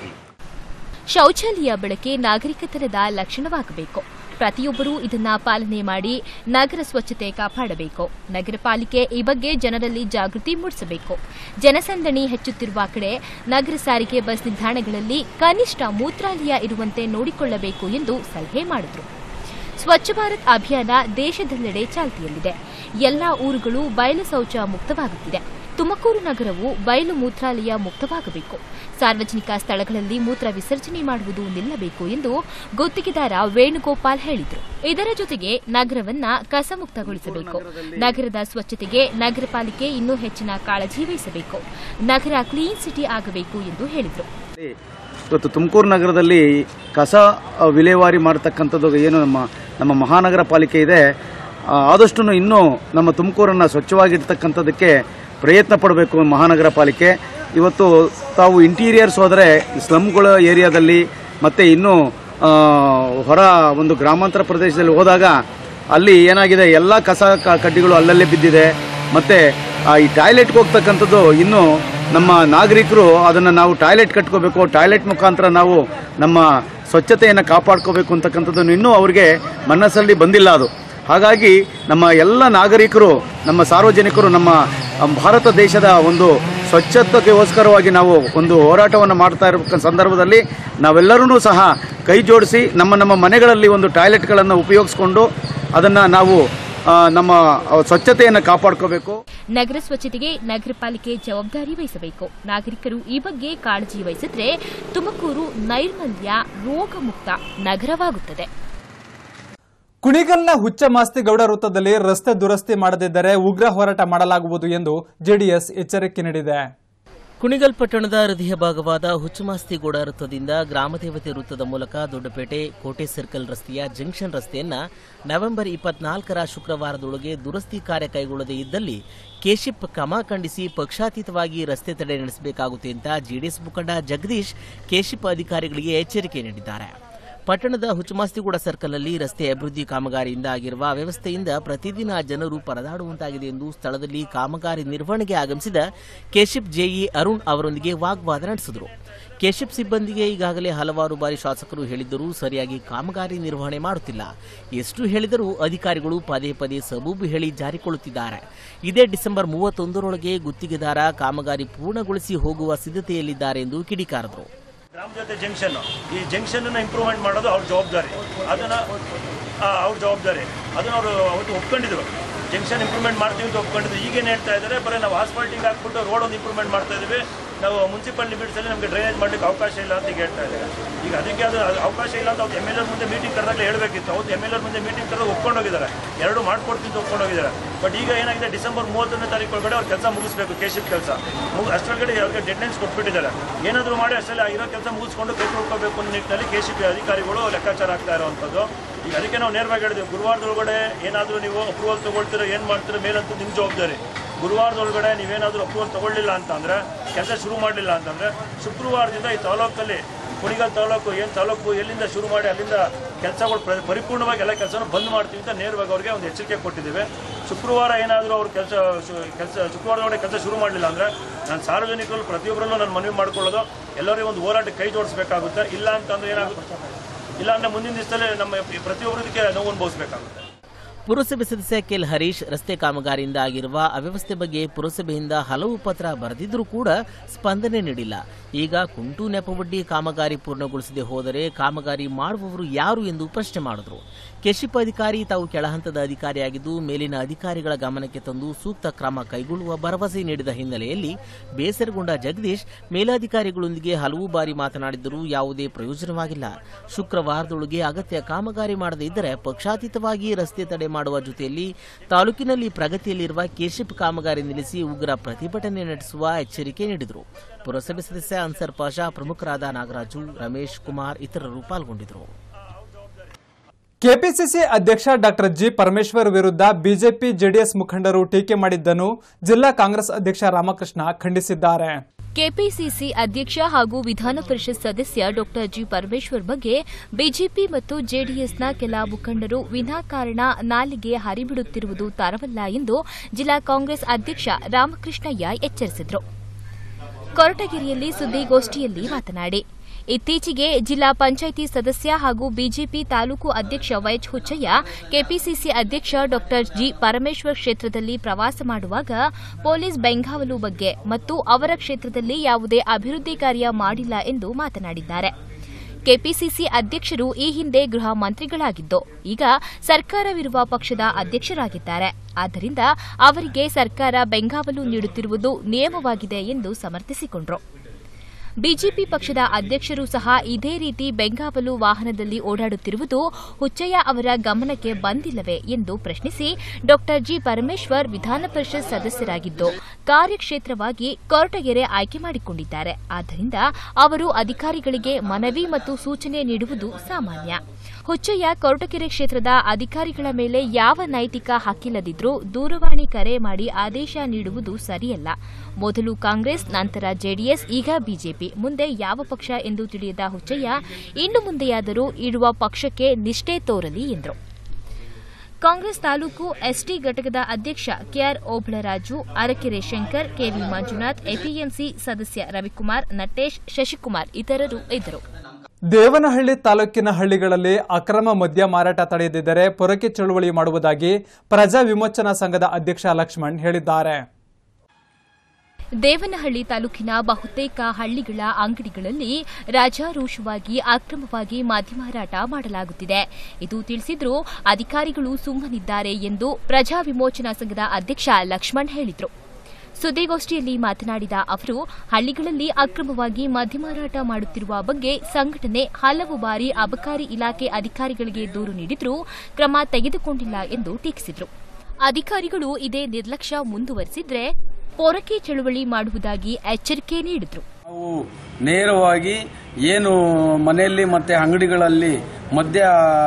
Speaker 2: ಶೌಚಾಲಯ ಬಳಕೆ ನಾಗರಿಕತನದ ಲಕ್ಷಣವಾಗಬೇಕು ಪ್ರತಿಯೊಬ್ಬರೂ ಇದನ್ನ ಪಾಲನೆ ಮಾಡಿ ನಗರ ಸ್ವಚ್ಛತೆ ಕಾಪಾಡಬೇಕು ನಗರ ಪಾಲಿಕೆ ಈ ಬಗ್ಗೆ ಜನರಲ್ಲಿ ಜಾಗೃತಿ ಮೂಡಿಸಬೇಕು ಜನಸಂದಣಿ ಹೆಚ್ಚುತ್ತಿರುವ ಕಡೆ ನಗರ ಸಾರಿಗೆ ಬಸ್ ನಿಲ್ದಾಣಗಳಲ್ಲಿ ಕನಿಷ್ಠ ಮೂತ್ರಾಲಯ ಇರುವಂತೆ ನೋಡಿಕೊಳ್ಳಬೇಕು ಎಂದು ಸಲಹೆ ಮಾಡಿದರು ಸ್ವಚ್ಛ ಭಾರತ್ ಅಭಿಯಾನ ದೇಶದೆಲ್ಲೆಡೆ ಚಾಲ್ತಿಯಲ್ಲಿದೆ ಎಲ್ಲಾ ಊರುಗಳು ಬಯಲು ಶೌಚ ಮುಕ್ತವಾಗುತ್ತಿದೆ ತುಮಕೂರು ನಗರವು ಬಯಲು ಮೂತ್ರಾಲಯ ಮುಕ್ತವಾಗಬೇಕು ಸಾರ್ವಜನಿಕ ಸ್ಥಳಗಳಲ್ಲಿ ಮೂತ್ರ ವಿಸರ್ಜನೆ ಮಾಡುವುದು ನಿಲ್ಲಬೇಕು ಎಂದು ಗುತ್ತಿಗೆದಾರ ವೇಣುಗೋಪಾಲ್ ಹೇಳಿದರು ಇದರ ಜೊತೆಗೆ ನಗರವನ್ನ ಕಸಮುಕ್ತಗೊಳಿಸಬೇಕು ನಗರದ ಸ್ವಚ್ಛತೆಗೆ ನಗರ ಪಾಲಿಕೆ ಇನ್ನೂ ಹೆಚ್ಚಿನ ಕಾಳಜಿ ವಹಿಸಬೇಕು ನಗರ ಕ್ಲೀನ್ ಸಿಟಿ ಆಗಬೇಕು ಎಂದು ಹೇಳಿದರು
Speaker 9: ಇವತ್ತು ತುಮಕೂರು ನಗರದಲ್ಲಿ ಕಸ ಅ, ವಿಲೇವಾರಿ ಮಾಡತಕ್ಕಂಥದ್ದು ಏನು ನಮ್ಮ ನಮ್ಮ ಮಹಾನಗರ ಪಾಲಿಕೆ ಇದೆ ಆ, ಆದಷ್ಟು ಇನ್ನೂ ನಮ್ಮ ತುಮಕೂರನ್ನು ಸ್ವಚ್ಛವಾಗಿರ್ತಕ್ಕಂಥದ್ದಕ್ಕೆ ಪ್ರಯತ್ನ ಪಡಬೇಕು ಮಹಾನಗರ ಪಾಲಿಕೆ ಇವತ್ತು ತಾವು ಇಂಟೀರಿಯರ್ಸ್ ಹೋದರೆ ಸ್ಲಮ್ಗಳ ಏರಿಯಾದಲ್ಲಿ ಮತ್ತು ಇನ್ನೂ ಆ, ಹೊರ ಒಂದು ಗ್ರಾಮಾಂತರ ಪ್ರದೇಶದಲ್ಲಿ ಹೋದಾಗ ಅಲ್ಲಿ ಏನಾಗಿದೆ ಎಲ್ಲ ಕಸ ಕ- ಕಡ್ಡಿಗಳು ಅಲ್ಲಲ್ಲೇ ಬಿದ್ದಿದೆ ಮತ್ತು ಈ ಟಾಯ್ಲೆಟ್ಗೆ ಹೋಗ್ತಕ್ಕಂಥದ್ದು ಇನ್ನೂ ನಮ್ಮ ನಾಗರಿಕರು ಅದನ್ನು ನಾವು ಟಾಯ್ಲೆಟ್ ಕಟ್ಕೋಬೇಕು ಟಾಯ್ಲೆಟ್ ಮುಖಾಂತರ ನಾವು ನಮ್ಮ ಸ್ವಚ್ಛತೆಯನ್ನು ಕಾಪಾಡ್ಕೋಬೇಕು ಅಂತಕ್ಕಂಥದ್ದು ಇನ್ನೂ ಅವರಿಗೆ ಮನಸ್ಸಲ್ಲಿ ಬಂದಿಲ್ಲ ಅದು ಹಾಗಾಗಿ ನಮ್ಮ ಎಲ್ಲ ನಾಗರಿಕರು ನಮ್ಮ ಸಾರ್ವಜನಿಕರು ನಮ್ಮ ಆ, ಭಾರತ ದೇಶದ ಒಂದು ಸ್ವಚ್ಛತೆಗೋಸ್ಕರವಾಗಿ ನಾವು ಒಂದು ಹೋರಾಟವನ್ನು ಮಾಡ್ತಾ ಇರಬೇಕ ಸಂದರ್ಭದಲ್ಲಿ ನಾವೆಲ್ಲರೂ ಸಹ ಕೈ ಜೋಡಿಸಿ ನಮ್ಮ ನಮ್ಮ ಮನೆಗಳಲ್ಲಿ ಒಂದು ಟಾಯ್ಲೆಟ್ಗಳನ್ನು ಉಪಯೋಗಿಸ್ಕೊಂಡು ಅದನ್ನು ನಾವು ಆ, ನಮ್ಮ ಸ್ವಚ್ಛತೆಯನ್ನು ಕಾಪಾಡ್ಕೋಬೇಕು
Speaker 2: ನಗರ ಸ್ವಚ್ಛತೆಗೆ ನಗರ ಪಾಲಿಕೆ ಜವಾಬ್ದಾರಿ ವಹಿಸಬೇಕು ನಾಗರಿಕರು ಈ ಬಗ್ಗೆ ಕಾಳಜಿ ವಹಿಸಿದ್ರೆ ತುಮಕೂರು ನೈರ್ಮಲ್ಯ ರೋಗಮುಕ್ತ ನಗರವಾಗುತ್ತದೆ
Speaker 1: ಕುಣಿಗಲ್ನ ಹುಚ್ಚಮಾಸ್ತಿಗೌಡ ವೃತ್ತದಲ್ಲಿ ರಸ್ತೆ ದುರಸ್ತಿ ಮಾಡದಿದ್ದರೆ ಉಗ್ರ ಹೋರಾಟ ಮಾಡಲಾಗುವುದು ಎಂದು ಜೆಡಿಎಸ್ ಎಚ್ಚರಿಕೆ ನೀಡಿದೆ
Speaker 10: ಕುಣಿಗಲ್ ಪಟ್ಟಣದ ಹೃದಯ ಭಾಗವಾದ ಹುಚ್ಚುಮಾಸ್ತಿಗೌಡ ವೃತ್ತದಿಂದ ಗ್ರಾಮದೇವತೆ ವೃತ್ತದ ಮೂಲಕ ದೊಡ್ಡಪೇಟೆ ಕೋಟೆ ಸರ್ಕಲ್ ರಸ್ತೆಯ ಜಂಕ್ಷನ್ ರಸ್ತೆಯನ್ನ ನವೆಂಬರ್ ಇಪ್ಪತ್ನಾಲ್ಕರ ಶುಕ್ರವಾರದೊಳಗೆ ದುರಸ್ತಿ ಕಾರ್ಯ ಕೈಗೊಳ್ಳದೇ ಇದ್ದಲ್ಲಿ ಕೇಶಿಪ್ ಕ್ರಮ ಖಂಡಿಸಿ ಪಕ್ಷಾತೀತವಾಗಿ ರಸ್ತೆ ತಡೆ ನಡೆಸಬೇಕಾಗುತ್ತೆ ಅಂತ ಜೆಡಿಎಸ್ ಮುಖಂಡ ಜಗದೀಶ್ ಕೇಶಿಪ್ ಅಧಿಕಾರಿಗಳಿಗೆ ಎಚ್ಚರಿಕೆ ನೀಡಿದ್ದಾರೆ ಪಟ್ಟಣದ ಹುಚ್ಚುಮಾಸ್ತಿಗೂಡ ಸರ್ಕಲ್ನಲ್ಲಿ ರಸ್ತೆ ಅಭಿವೃದ್ಧಿ ಕಾಮಗಾರಿಯಿಂದ ಆಗಿರುವ ಅವ್ಯವಸ್ಥೆಯಿಂದ ಪ್ರತಿದಿನ ಜನರು ಪರದಾಡುವಂತಾಗಿದೆ ಎಂದು ಸ್ಥಳದಲ್ಲಿ ಕಾಮಗಾರಿ ನಿರ್ವಹಣೆಗೆ ಆಗಮಿಸಿದ ಕೆಶಿಪ್ ಜೆಇ ಅರುಣ್ ಅವರೊಂದಿಗೆ ವಾಗ್ವಾದ ನಡೆಸಿದರು ಕೆಶಿಪ್ ಸಿಬ್ಬಂದಿಗೆ ಈಗಾಗಲೇ ಹಲವಾರು ಬಾರಿ ಶಾಸಕರು ಹೇಳಿದ್ದರೂ ಸರಿಯಾಗಿ ಕಾಮಗಾರಿ ನಿರ್ವಹಣೆ ಮಾಡುತ್ತಿಲ್ಲ ಎಷ್ಟು ಹೇಳಿದರೂ ಅಧಿಕಾರಿಗಳು ಪದೇ ಪದೇ ಸಬೂಬು ಹೇಳಿ ಜಾರಿಕೊಳ್ಳುತ್ತಿದ್ದಾರೆ ಇದೇ ಡಿಸೆಂಬರ್ ಮೂವತ್ತೊಂದರೊಳಗೆ ಗುತ್ತಿಗೆದಾರ ಕಾಮಗಾರಿ ಪೂರ್ಣಗೊಳಿಸಿ ಹೋಗುವ ಸಿದ್ಧತೆಯಲ್ಲಿದ್ದಾರೆ ಎಂದು ಕಿಡಿಕಾರದರು
Speaker 11: ಗ್ರಾಮ ಜೊತೆ ಜಂಕ್ಷನ್ ಈ ಜಂಕ್ಷನ್ ಇಂಪ್ರೂವ್ಮೆಂಟ್ ಮಾಡೋದು ಅವ್ರ ಜವಾಬ್ದಾರಿ ಅದನ್ನ ಆ, ಅವ್ರ ಜವಾಬ್ದಾರಿ ಅದನ್ನ ಅವರು ಅವತ್ತು ಒಪ್ಕೊಂಡಿದ್ರು ಜಂಕ್ಷನ್ ಇಂಪ್ರೂವ್ಮೆಂಟ್ ಮಾಡ್ತೀವಿ ಅಂತ ಒಪ್ಕೊಂಡಿದ್ರು ಈಗೇನು ಹೇಳ್ತಾ ಇದ್ದಾರೆ ಬರೀ ನಾವು ಆಸ್ಫಾಲ್ಟಿಂಗ್ ಹಾಕ್ಬಿಟ್ಟು ರೋಡ್ ಒಂದು ಇಂಪ್ರೂವ್ಮೆಂಟ್ ಮಾಡ್ತಾ ಇದೀವಿ ನಾವು ಮುನ್ಸಿಪಲ್ ಲಿಮಿಟ್ಸಲ್ಲಿ ನಮಗೆ ಡ್ರೈನೇಜ್ ಮಾಡ್ಲಿಕ್ಕೆ ಅವಕಾಶ ಇಲ್ಲ ಅಂತ ಈಗ ಹೇಳ್ತಾ ಇದ್ದಾರೆ ಈಗ ಅದಕ್ಕೆ ಅದು ಅದು ಅವಕಾಶ ಇಲ್ಲ ಅಂತ ಅವ್ರು ಎಮ್ ಎಲ್ ಎರ್ ಮುಂದೆ ಮೀಟಿಂಗ್ ಕರೆದಾಗಲೇ ಹೇಳಬೇಕಿತ್ತು ಅವ್ರು ಎಮ್ ಎಲ್ ಎರ್ ಮುಂದೆ ಮೀಟಿಂಗ್ ಕರೆದು ಒಪ್ಕೊಂಡು ಹೋಗಿದ್ದಾರೆ ಎರಡು ಮಾಡ್ಕೊಡ್ತೀನಿ ಅಂತ ಒಪ್ಕೊಂಡು ಹೋಗಿದ್ದಾರೆ ಬಟ್ ಈಗ ಏನಾಗಿದೆ ಡಿಸೆಂಬರ್ ಮೂವತ್ತೊಂದನೇ ತಾರೀಕು ಒಳಗಡೆ ಅವ್ರ ಕೆಲಸ ಮುಗಿಸ್ಬೇಕು ಕೇಶಿಪ್ ಕೆಲಸ ಮುಗಿ ಅಷ್ಟರೊಳಗಡೆ ಅವ್ರಿಗೆ ಡೆಡ್ಲೈನ್ಸ್ ಕೊಟ್ಬಿಟ್ಟಿದ್ದಾರೆ ಏನಾದರೂ ಮಾಡಿ ಅಷ್ಟರಲ್ಲಿ ಇರೋ ಕೆಲಸ ಮುಗಿಸ್ಕೊಂಡು ಕೈ ತೊಳ್ಕೋಬೇಕು ಅನ್ನೋ ನಿಟ್ಟಿನಲ್ಲಿ ಕೆಶಿಪ್ ಅಧಿಕಾರಿಗಳು ಲೆಕ್ಕಾಚಾರ ಆಗ್ತಾ ಇರುವಂಥದ್ದು ಈಗ ಅದಕ್ಕೆ ನಾವು ನೇರವಾಗಿ ಹೇಳಿದ್ವಿ ಗುರುವಾರದೊಳಗಡೆ ಏನಾದರೂ ನೀವು ಅಪ್ರೂವಲ್ ತೊಗೊಳ್ತೀರೋ ಏನು ಮಾಡ್ತೀರೋ ಮೇಲಂತೂ ನಿಮ್ಮ ಜವಾಬ್ದಾರಿ ಗುರುವಾರದೊಳಗಡೆ ನೀವೇನಾದರೂ ಅಪ್ರೂವಲ್ ತಗೊಳ್ಳಿಲ್ಲ ಅಂತಂದ್ರೆ ಕೆಲಸ ಶುರು ಮಾಡಲಿಲ್ಲ ಅಂತಂದ್ರೆ ಶುಕ್ರವಾರದಿಂದ ಈ ತಾಲೂಕಲ್ಲಿ ಕುಣಿಗಲ್ ತಾಲೂಕು ಏನು ತಾಲೂಕು ಎಲ್ಲಿಂದ ಶುರು ಮಾಡಿ ಅಲ್ಲಿಂದ ಕೆಲಸಗಳು ಪ್ರ- ಪರಿಪೂರ್ಣವಾಗಿ ಎಲ್ಲ ಕೆಲಸನೂ ಬಂದ್ ಮಾಡ್ತೀವಿ ಅಂತ ನೇರವಾಗಿ ಅವ್ರಿಗೆ ಒಂದು ಎಚ್ಚರಿಕೆ ಕೊಟ್ಟಿದ್ದೇವೆ ಶುಕ್ರವಾರ ಏನಾದರೂ ಅವ್ರು ಕೆಲಸ ಕೆಲಸ ಶುಕ್ರವಾರದೊಳಗೆ ಕೆಲಸ ಶುರು ಮಾಡಲಿಲ್ಲ ಅಂದರೆ ನಾನು ಸಾರ್ವಜನಿಕರು ಪ್ರತಿಯೊಬ್ಬರಲ್ಲೂ ನಾನು ಮನವಿ ಮಾಡ್ಕೊಳ್ಳೋದು ಎಲ್ಲರಿಗೂ ಒಂದು ಹೋರಾಟಕ್ಕೆ ಕೈ ಜೋಡಿಸ್ಬೇಕಾಗುತ್ತೆ ಇಲ್ಲ ಅಂತಂದ್ರೆ ಏನಾಗುತ್ತೆ ಇಲ್ಲ ಅಂದ್ರೆ ಮುಂದಿನ ದಿವಸದಲ್ಲಿ ನಮ್ಮ ಪ್ರತಿಯೊಬ್ಬರಿಗೆ ನೋವು ಅನುಭವಿಸಬೇಕಾಗುತ್ತೆ
Speaker 10: ಪುರಸಭೆ ಸದಸ್ಯ ಕೆಲ್ ಹರೀಶ್ ರಸ್ತೆ ಕಾಮಗಾರಿಯಿಂದ ಆಗಿರುವ ಅವ್ಯವಸ್ಥೆ ಬಗ್ಗೆ ಪುರಸಭೆಯಿಂದ ಹಲವು ಪತ್ರ ಬರೆದಿದ್ರೂ ಕೂಡ ಸ್ಪಂದನೆ ನೀಡಿಲ್ಲ ಈಗ ಕುಂಟು ನೆಪವಡ್ಡಿ ಕಾಮಗಾರಿ ಪೂರ್ಣಗೊಳಿಸದೆ ಹೋದರೆ ಕಾಮಗಾರಿ ಮಾಡುವವರು ಯಾರು ಎಂದು ಪ್ರಶ್ನೆ ಮಾಡಿದ್ರು ಕೆಶಿಪ್ ಅಧಿಕಾರಿ ತಾವು ಕೆಳಹಂತದ ಅಧಿಕಾರಿಯಾಗಿದ್ದು ಮೇಲಿನ ಅಧಿಕಾರಿಗಳ ಗಮನಕ್ಕೆ ತಂದು ಸೂಕ್ತ ಕ್ರಮ ಕೈಗೊಳ್ಳುವ ಭರವಸೆ ನೀಡಿದ ಹಿನ್ನೆಲೆಯಲ್ಲಿ ಬೇಸರಗೊಂಡ ಜಗದೀಶ್ ಮೇಲಾಧಿಕಾರಿಗಳೊಂದಿಗೆ ಹಲವು ಬಾರಿ ಮಾತನಾಡಿದ್ದರೂ ಯಾವುದೇ ಪ್ರಯೋಜನವಾಗಿಲ್ಲ ಶುಕ್ರವಾರದೊಳಗೆ ಅಗತ್ಯ ಕಾಮಗಾರಿ ಮಾಡದೇ ಇದ್ದರೆ ಪಕ್ಷಾತೀತವಾಗಿ ರಸ್ತೆ ತಡೆ ಮಾಡುವ ಜೊತೆಯಲ್ಲಿ ತಾಲೂಕಿನಲ್ಲಿ ಪ್ರಗತಿಯಲ್ಲಿರುವ ಕೆಶಿಪ್ ಕಾಮಗಾರಿ ನಿಲ್ಲಿಸಿ ಉಗ್ರ ಪ್ರತಿಭಟನೆ ನಡೆಸುವ ಎಚ್ಚರಿಕೆ ನೀಡಿದರು ಪುರಸಭೆ ಸದಸ್ಯ ಅನ್ಸರ್ ಪಾಷಾ ಪ್ರಮುಖರಾದ ನಾಗರಾಜು ರಮೇಶ್ ಕುಮಾರ್ ಇತರರು ಪಾಲ್ಗೊಂಡಿದ್ದರು
Speaker 1: ಕೆಪಿಸಿಸಿ ಅಧ್ಯಕ್ಷ ಡಾಕ್ಟರ್ ಜಿ ಪರಮೇಶ್ವರ್ ವಿರುದ್ಧ ಬಿಜೆಪಿ ಜೆಡಿಎಸ್ ಮುಖಂಡರು ಟೀಕೆ ಮಾಡಿದ್ದನ್ನು ಜಿಲ್ಲಾ ಕಾಂಗ್ರೆಸ್ ಅಧ್ಯಕ್ಷ ರಾಮಕೃಷ್ಣ ಖಂಡಿಸಿದ್ದಾರೆ
Speaker 2: ಕೆಪಿಸಿಸಿ ಅಧ್ಯಕ್ಷ ಹಾಗೂ ವಿಧಾನ ಪರಿಷತ್ ಸದಸ್ಯ ಡಾ ಜಿ ಪರಮೇಶ್ವರ್ ಬಗ್ಗೆ ಬಿಜೆಪಿ ಮತ್ತು ಜೆಡಿಎಸ್ನ ಕೆಲ ಮುಖಂಡರು ವಿನಾಕಾರಣ ನಾಲಿಗೆ ಹರಿಬಿಡುತ್ತಿರುವುದು ತರವಲ್ಲ ಎಂದು ಜಿಲ್ಲಾ ಕಾಂಗ್ರೆಸ್ ಅಧ್ಯಕ್ಷ ರಾಮಕೃಷ್ಣಯ್ಯ ಎಚ್ಚರಿಸಿದರು ಕೊರಟಗೆರೆಯಲ್ಲಿ ಸುದ್ದಿಗೋಷ್ಠಿಯಲ್ಲಿ ಮಾತನಾಡಿ ಇತ್ತೀಚೆಗೆ ಜಿಲ್ಲಾ ಪಂಚಾಯಿತಿ ಸದಸ್ಯ ಹಾಗೂ ಬಿಜೆಪಿ ತಾಲೂಕು ಅಧ್ಯಕ್ಷ ವೈಎಚ್ ಹುಚ್ಚಯ್ಯ ಕೆಪಿಸಿಸಿ ಅಧ್ಯಕ್ಷ ಡಾ ಜಿ ಪರಮೇಶ್ವರ್ ಕ್ಷೇತ್ರದಲ್ಲಿ ಪ್ರವಾಸ ಮಾಡುವಾಗ ಪೊಲೀಸ್ ಬೆಂಗಾವಲು ಬಗ್ಗೆ ಮತ್ತು ಅವರ ಕ್ಷೇತ್ರದಲ್ಲಿ ಯಾವುದೇ ಅಭಿವೃದ್ಧಿ ಕಾರ್ಯ ಮಾಡಿಲ್ಲ ಎಂದು ಮಾತನಾಡಿದ್ದಾರೆ ಕೆಪಿಸಿಸಿ ಅಧ್ಯಕ್ಷರು ಈ ಹಿಂದೆ ಗೃಹ ಮಂತ್ರಿಗಳಾಗಿದ್ದು ಈಗ ಸರ್ಕಾರವಿರುವ ಪಕ್ಷದ ಅಧ್ಯಕ್ಷರಾಗಿದ್ದಾರೆ ಆದ್ದರಿಂದ ಅವರಿಗೆ ಸರ್ಕಾರ ಬೆಂಗಾವಲು ನೀಡುತ್ತಿರುವುದು ನಿಯಮವಾಗಿದೆ ಎಂದು ಸಮರ್ಥಿಸಿಕೊಂಡರು ಬಿಜೆಪಿ ಪಕ್ಷದ ಅಧ್ಯಕ್ಷರು ಸಹ ಇದೇ ರೀತಿ ಬೆಂಗಾವಲು ವಾಹನದಲ್ಲಿ ಓಡಾಡುತ್ತಿರುವುದು ಹುಚ್ಚಯ್ಯ ಅವರ ಗಮನಕ್ಕೆ ಬಂದಿಲ್ಲವೇ ಎಂದು ಪ್ರಶ್ನಿಸಿ ಡಾ ಜಿ ಪರಮೇಶ್ವರ್ ವಿಧಾನ ಪರಿಷತ್ ಸದಸ್ಯರಾಗಿದ್ದು ಕಾರ್ಯಕ್ಷೇತ್ರವಾಗಿ ಕೊರಟಗೆರೆ ಆಯ್ಕೆ ಮಾಡಿಕೊಂಡಿದ್ದಾರೆ ಆದ್ದರಿಂದ ಅವರು ಅಧಿಕಾರಿಗಳಿಗೆ ಮನವಿ ಮತ್ತು ಸೂಚನೆ ನೀಡುವುದು ಸಾಮಾನ್ಯ ಹುಚ್ಚಯ್ಯ ಕೊರಟಗೆರೆ ಕ್ಷೇತ್ರದ ಅಧಿಕಾರಿಗಳ ಮೇಲೆ ಯಾವ ನೈತಿಕ ಹಕ್ಕಿಲ್ಲದಿದ್ರೂ ದೂರವಾಣಿ ಕರೆ ಮಾಡಿ ಆದೇಶ ನೀಡುವುದು ಸರಿಯಲ್ಲ ಮೊದಲು ಕಾಂಗ್ರೆಸ್ ನಂತರ ಜೆಡಿಎಸ್ ಈಗ ಬಿಜೆಪಿ ಮುಂದೆ ಯಾವ ಪಕ್ಷ ಎಂದು ತಿಳಿಯದ ಹುಚ್ಚಯ್ಯ ಇನ್ನು ಮುಂದೆಯಾದರೂ ಇರುವ ಪಕ್ಷಕ್ಕೆ ನಿಷ್ಠೆ ತೋರಲಿ ಎಂದರು ಕಾಂಗ್ರೆಸ್ ತಾಲೂಕು ಎಸ್ಟಿ ಘಟಕದ ಅಧ್ಯಕ್ಷ KR Obalaraju Arakere Shankar KV Manjunath APMC ಸದಸ್ಯ ರವಿಕುಮಾರ್ ನಟೇಶ್ ಶಶಿಕುಮಾರ್ ಇತರರು ಇದ್ದರು
Speaker 1: ದೇವನಹಳ್ಳಿ ತಾಲೂಕಿನ ಹಳ್ಳಿಗಳಲ್ಲಿ ಅಕ್ರಮ ಮದ್ಯ ಮಾರಾಟ ತಡೆಯದಿದ್ದರೆ ಪೊರಕೆ ಚಳುವಳಿ ಮಾಡುವುದಾಗಿ ಪ್ರಜಾ ವಿಮೋಚನಾ ಸಂಘದ ಅಧ್ಯಕ್ಷ ಲಕ್ಷ್ಮಣ್ ಹೇಳಿದ್ದಾರೆ
Speaker 2: ದೇವನಹಳ್ಳಿ ತಾಲೂಕಿನ ಬಹುತೇಕ ಹಳ್ಳಿಗಳ ಅಂಗಡಿಗಳಲ್ಲಿ ರಾಜಾರೋಷವಾಗಿ ಅಕ್ರಮವಾಗಿ ಮದ್ಯ ಮಾರಾಟ ಮಾಡಲಾಗುತ್ತಿದೆ ಇದು ತಿಳಿಸಿದ್ರೂ ಅಧಿಕಾರಿಗಳು ಸುಮ್ಮನಿದ್ದಾರೆ ಎಂದು ಪ್ರಜಾ ವಿಮೋಚನಾ ಸಂಘದ ಅಧ್ಯಕ್ಷ ಲಕ್ಷ್ಮಣ್ ಹೇಳಿದರು ಸುದ್ದಿಗೋಷ್ಠಿಯಲ್ಲಿ ಮಾತನಾಡಿದ ಅವರು ಹಳ್ಳಿಗಳಲ್ಲಿ ಅಕ್ರಮವಾಗಿ ಮದ್ಯ ಮಾರಾಟ ಮಾಡುತ್ತಿರುವ ಬಗ್ಗೆ ಸಂಘಟನೆ ಹಲವು ಬಾರಿ ಅಬಕಾರಿ ಇಲಾಖೆ ಅಧಿಕಾರಿಗಳಿಗೆ ದೂರು ನೀಡಿದ್ರೂ ಕ್ರಮ ತೆಗೆದುಕೊಂಡಿಲ್ಲ ಎಂದು ಟೀಕಿಸಿದರು ಅಧಿಕಾರಿಗಳು ಇದೇ ನಿರ್ಲಕ್ಷ್ಯ ಮುಂದುವರೆಸಿದ್ರೆ ಪೊರಕೆ ಚಳುವಳಿ ಮಾಡುವುದಾಗಿ ಎಚ್ಚರಿಕೆ ನೀಡಿದರು
Speaker 12: ನಾವು ನೇರವಾಗಿ ಏನು ಮನೆಯಲ್ಲಿ ಮತ್ತೆ ಅಂಗಡಿಗಳಲ್ಲಿ ಮದ್ಯ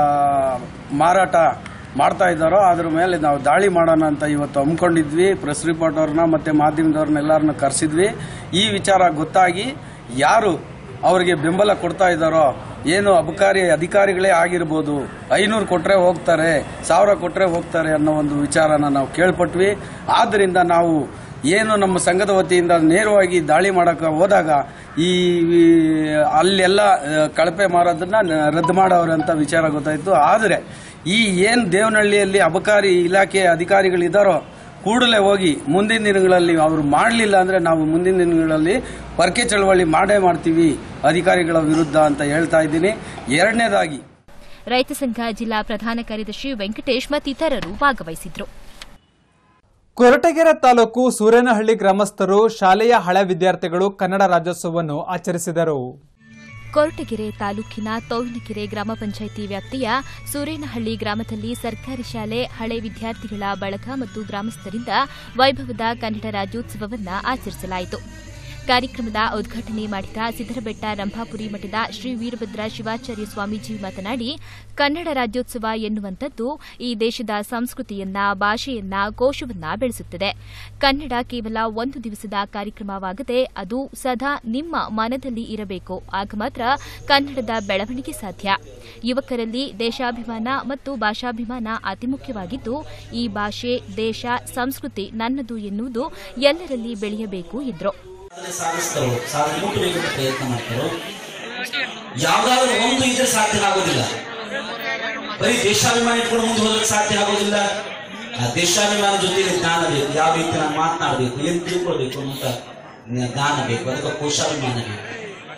Speaker 12: ಮಾರಾಟ ಮಾಡ್ತಾ ಇದ್ದಾರೋ ಅದ್ರ ಮೇಲೆ ನಾವು ದಾಳಿ ಮಾಡೋಣ ಅಂತ ಇವತ್ತು ಹಮ್ಮಿಕೊಂಡಿದ್ವಿ ಪ್ರೆಸ್ ರಿಪೋರ್ಟರ್ನ ಮತ್ತೆ ಮಾಧ್ಯಮದವ್ರನ್ನೆಲ್ಲರನ್ನ ಕರೆಸಿದ್ವಿ ಈ ವಿಚಾರ ಗೊತ್ತಾಗಿ ಯಾರು ಅವರಿಗೆ ಬೆಂಬಲ ಕೊಡ್ತಾ ಇದ್ದಾರೋ ಏನು ಅಬಕಾರಿ ಅಧಿಕಾರಿಗಳೇ ಆಗಿರ್ಬೋದು ಐನೂರು ಕೊಟ್ರೆ ಹೋಗ್ತಾರೆ ಸಾವಿರ ಕೊಟ್ರೆ ಹೋಗ್ತಾರೆ ಅನ್ನೋ ಒಂದು ವಿಚಾರನ ನಾವು ಕೇಳ್ಪಟ್ವಿ ಆದ್ದರಿಂದ ನಾವು ಏನು ನಮ್ಮ ಸಂಘದ ವತಿಯಿಂದ ನೇರವಾಗಿ ದಾಳಿ ಮಾಡಕ್ಕೆ ಹೋದಾಗ ಈ ಈ ಅಲ್ಲೆಲ್ಲ ಆ, ಕಳಪೆ ಮಾರೋದನ್ನ ನ- ರದ್ದು ಮಾಡೋರು ಅಂತ ವಿಚಾರ ಗೊತ್ತಾಯ್ತು ಆದರೆ ಈ ಏನು ದೇವನಹಳ್ಳಿಯಲ್ಲಿ ಅಬಕಾರಿ ಇಲಾಖೆ ಅಧಿಕಾರಿಗಳಿದ್ದಾರೋ ಕೂಡಲೇ ಹೋಗಿ ಮುಂದಿನ ದಿನಗಳಲ್ಲಿ ಅವರು ಮಾಡಲಿಲ್ಲ ಅಂದ್ರೆ ನಾವು ಮುಂದಿನ ದಿನಗಳಲ್ಲಿ ಪರ್ಕೆ ಚಳವಳಿ ಮಾಡೇ ಮಾಡ್ತೀವಿ ಅಧಿಕಾರಿಗಳ ವಿರುದ್ಧ ಅಂತ ಹೇಳ್ತಾ ಇದ್ದೀನಿ ಎರಡನೇದಾಗಿ
Speaker 2: ರೈತ ಸಂಘ ಜಿಲ್ಲಾ ಪ್ರಧಾನ ಕಾರ್ಯದರ್ಶಿ ವೆಂಕಟೇಶ್ ಮತ್ತಿತರರು ಭಾಗವಹಿಸಿದ್ರು
Speaker 1: ಕೊರಟಗೆರೆ ತಾಲೂಕು ಸೂರೇನಹಳ್ಳಿ ಗ್ರಾಮಸ್ಥರು ಶಾಲೆಯ ಹಳೆ ವಿದ್ಯಾರ್ಥಿಗಳು ಕನ್ನಡ ರಾಜ್ಯೋತ್ಸವವನ್ನು ಆಚರಿಸಿದರು
Speaker 2: ಕೊರಟಗೆರೆ ತಾಲೂಕಿನ ತೋವಿನಕೆರೆ ಗ್ರಾಮ ಪಂಚಾಯಿತಿ ವ್ಯಾಪ್ತಿಯ ಸೂರೇನಹಳ್ಳಿ ಗ್ರಾಮದಲ್ಲಿ ಸರ್ಕಾರಿ ಶಾಲೆ ಹಳೆ ವಿದ್ಯಾರ್ಥಿಗಳ ಬಳಗ ಮತ್ತು ಗ್ರಾಮಸ್ಥರಿಂದ ವೈಭವದ ಕನ್ನಡ ರಾಜ್ಯೋತ್ಸವವನ್ನು ಆಚರಿಸಲಾಯಿತು ಕಾರ್ಯಕ್ರಮದ ಉದ್ಘಾಟನೆ ಮಾಡಿದ ಸಿದ್ದರಬೆಟ್ಟ ರಂಭಾಪುರಿ ಮಠದ ಶ್ರೀ ವೀರಭದ್ರ ಶಿವಾಚಾರ್ಯ ಸ್ವಾಮೀಜಿ ಮಾತನಾಡಿ ಕನ್ನಡ ರಾಜ್ಯೋತ್ಸವ ಎನ್ನುವಂಥದ್ದು ಈ ದೇಶದ ಸಂಸ್ಕೃತಿಯನ್ನ ಭಾಷೆಯನ್ನ ಕೋಶವನ್ನ ಬೆಳೆಸುತ್ತದೆ ಕನ್ನಡ ಕೇವಲ ಒಂದು ದಿವಸದ ಕಾರ್ಯಕ್ರಮವಾಗದೆ ಅದು ಸದಾ ನಿಮ್ಮ ಮನದಲ್ಲಿ ಇರಬೇಕು ಆಗ ಮಾತ್ರ ಕನ್ನಡದ ಬೆಳವಣಿಗೆ ಸಾಧ್ಯ ಯುವಕರಲ್ಲಿ ದೇಶಾಭಿಮಾನ ಮತ್ತು ಭಾಷಾಭಿಮಾನ ಅತಿ ಮುಖ್ಯವಾಗಿದ್ದು ಈ ಭಾಷೆ ದೇಶ ಸಂಸ್ಕೃತಿ ನನ್ನದು ಎನ್ನುವುದು ಎಲ್ಲರಲ್ಲಿ ಬೆಳೆಯಬೇಕು ಎಂದರು
Speaker 13: ಸಾಧಿಸ್ತಾರೋ ಸಾಧನೆ ಮುಟ್ಟಬೇಕು ಅಂತ ಪ್ರಯತ್ನ ಮಾಡ್ತಾರೋ ಯಾವ್ದಾದ್ರು ಒಂದು ಇದ್ರೆ ಸಾಧ್ಯ ಆಗೋದಿಲ್ಲ ಬರೀ ದೇಶಾಭಿಮಾನ ಇಟ್ಕೊಂಡು ಮುಂದೆ ಹೋಗಕ್ಕೆ ಸಾಧ್ಯ ಆಗೋದಿಲ್ಲ ಆ ದೇಶಾಭಿಮಾನ ಜೊತೆಗೆ ಜ್ಞಾನ ಬೇಕು ಯಾವ ರೀತಿ ನಾನು ಮಾತನಾಡಬೇಕು ಏನ್ ತಿಳ್ಕೊಳ್ಬೇಕು ಅಂತ ಜ್ಞಾನ ಬೇಕು ಅದಕ್ಕೆ ಕೋಶಾಭಿಮಾನ ಬೇಕು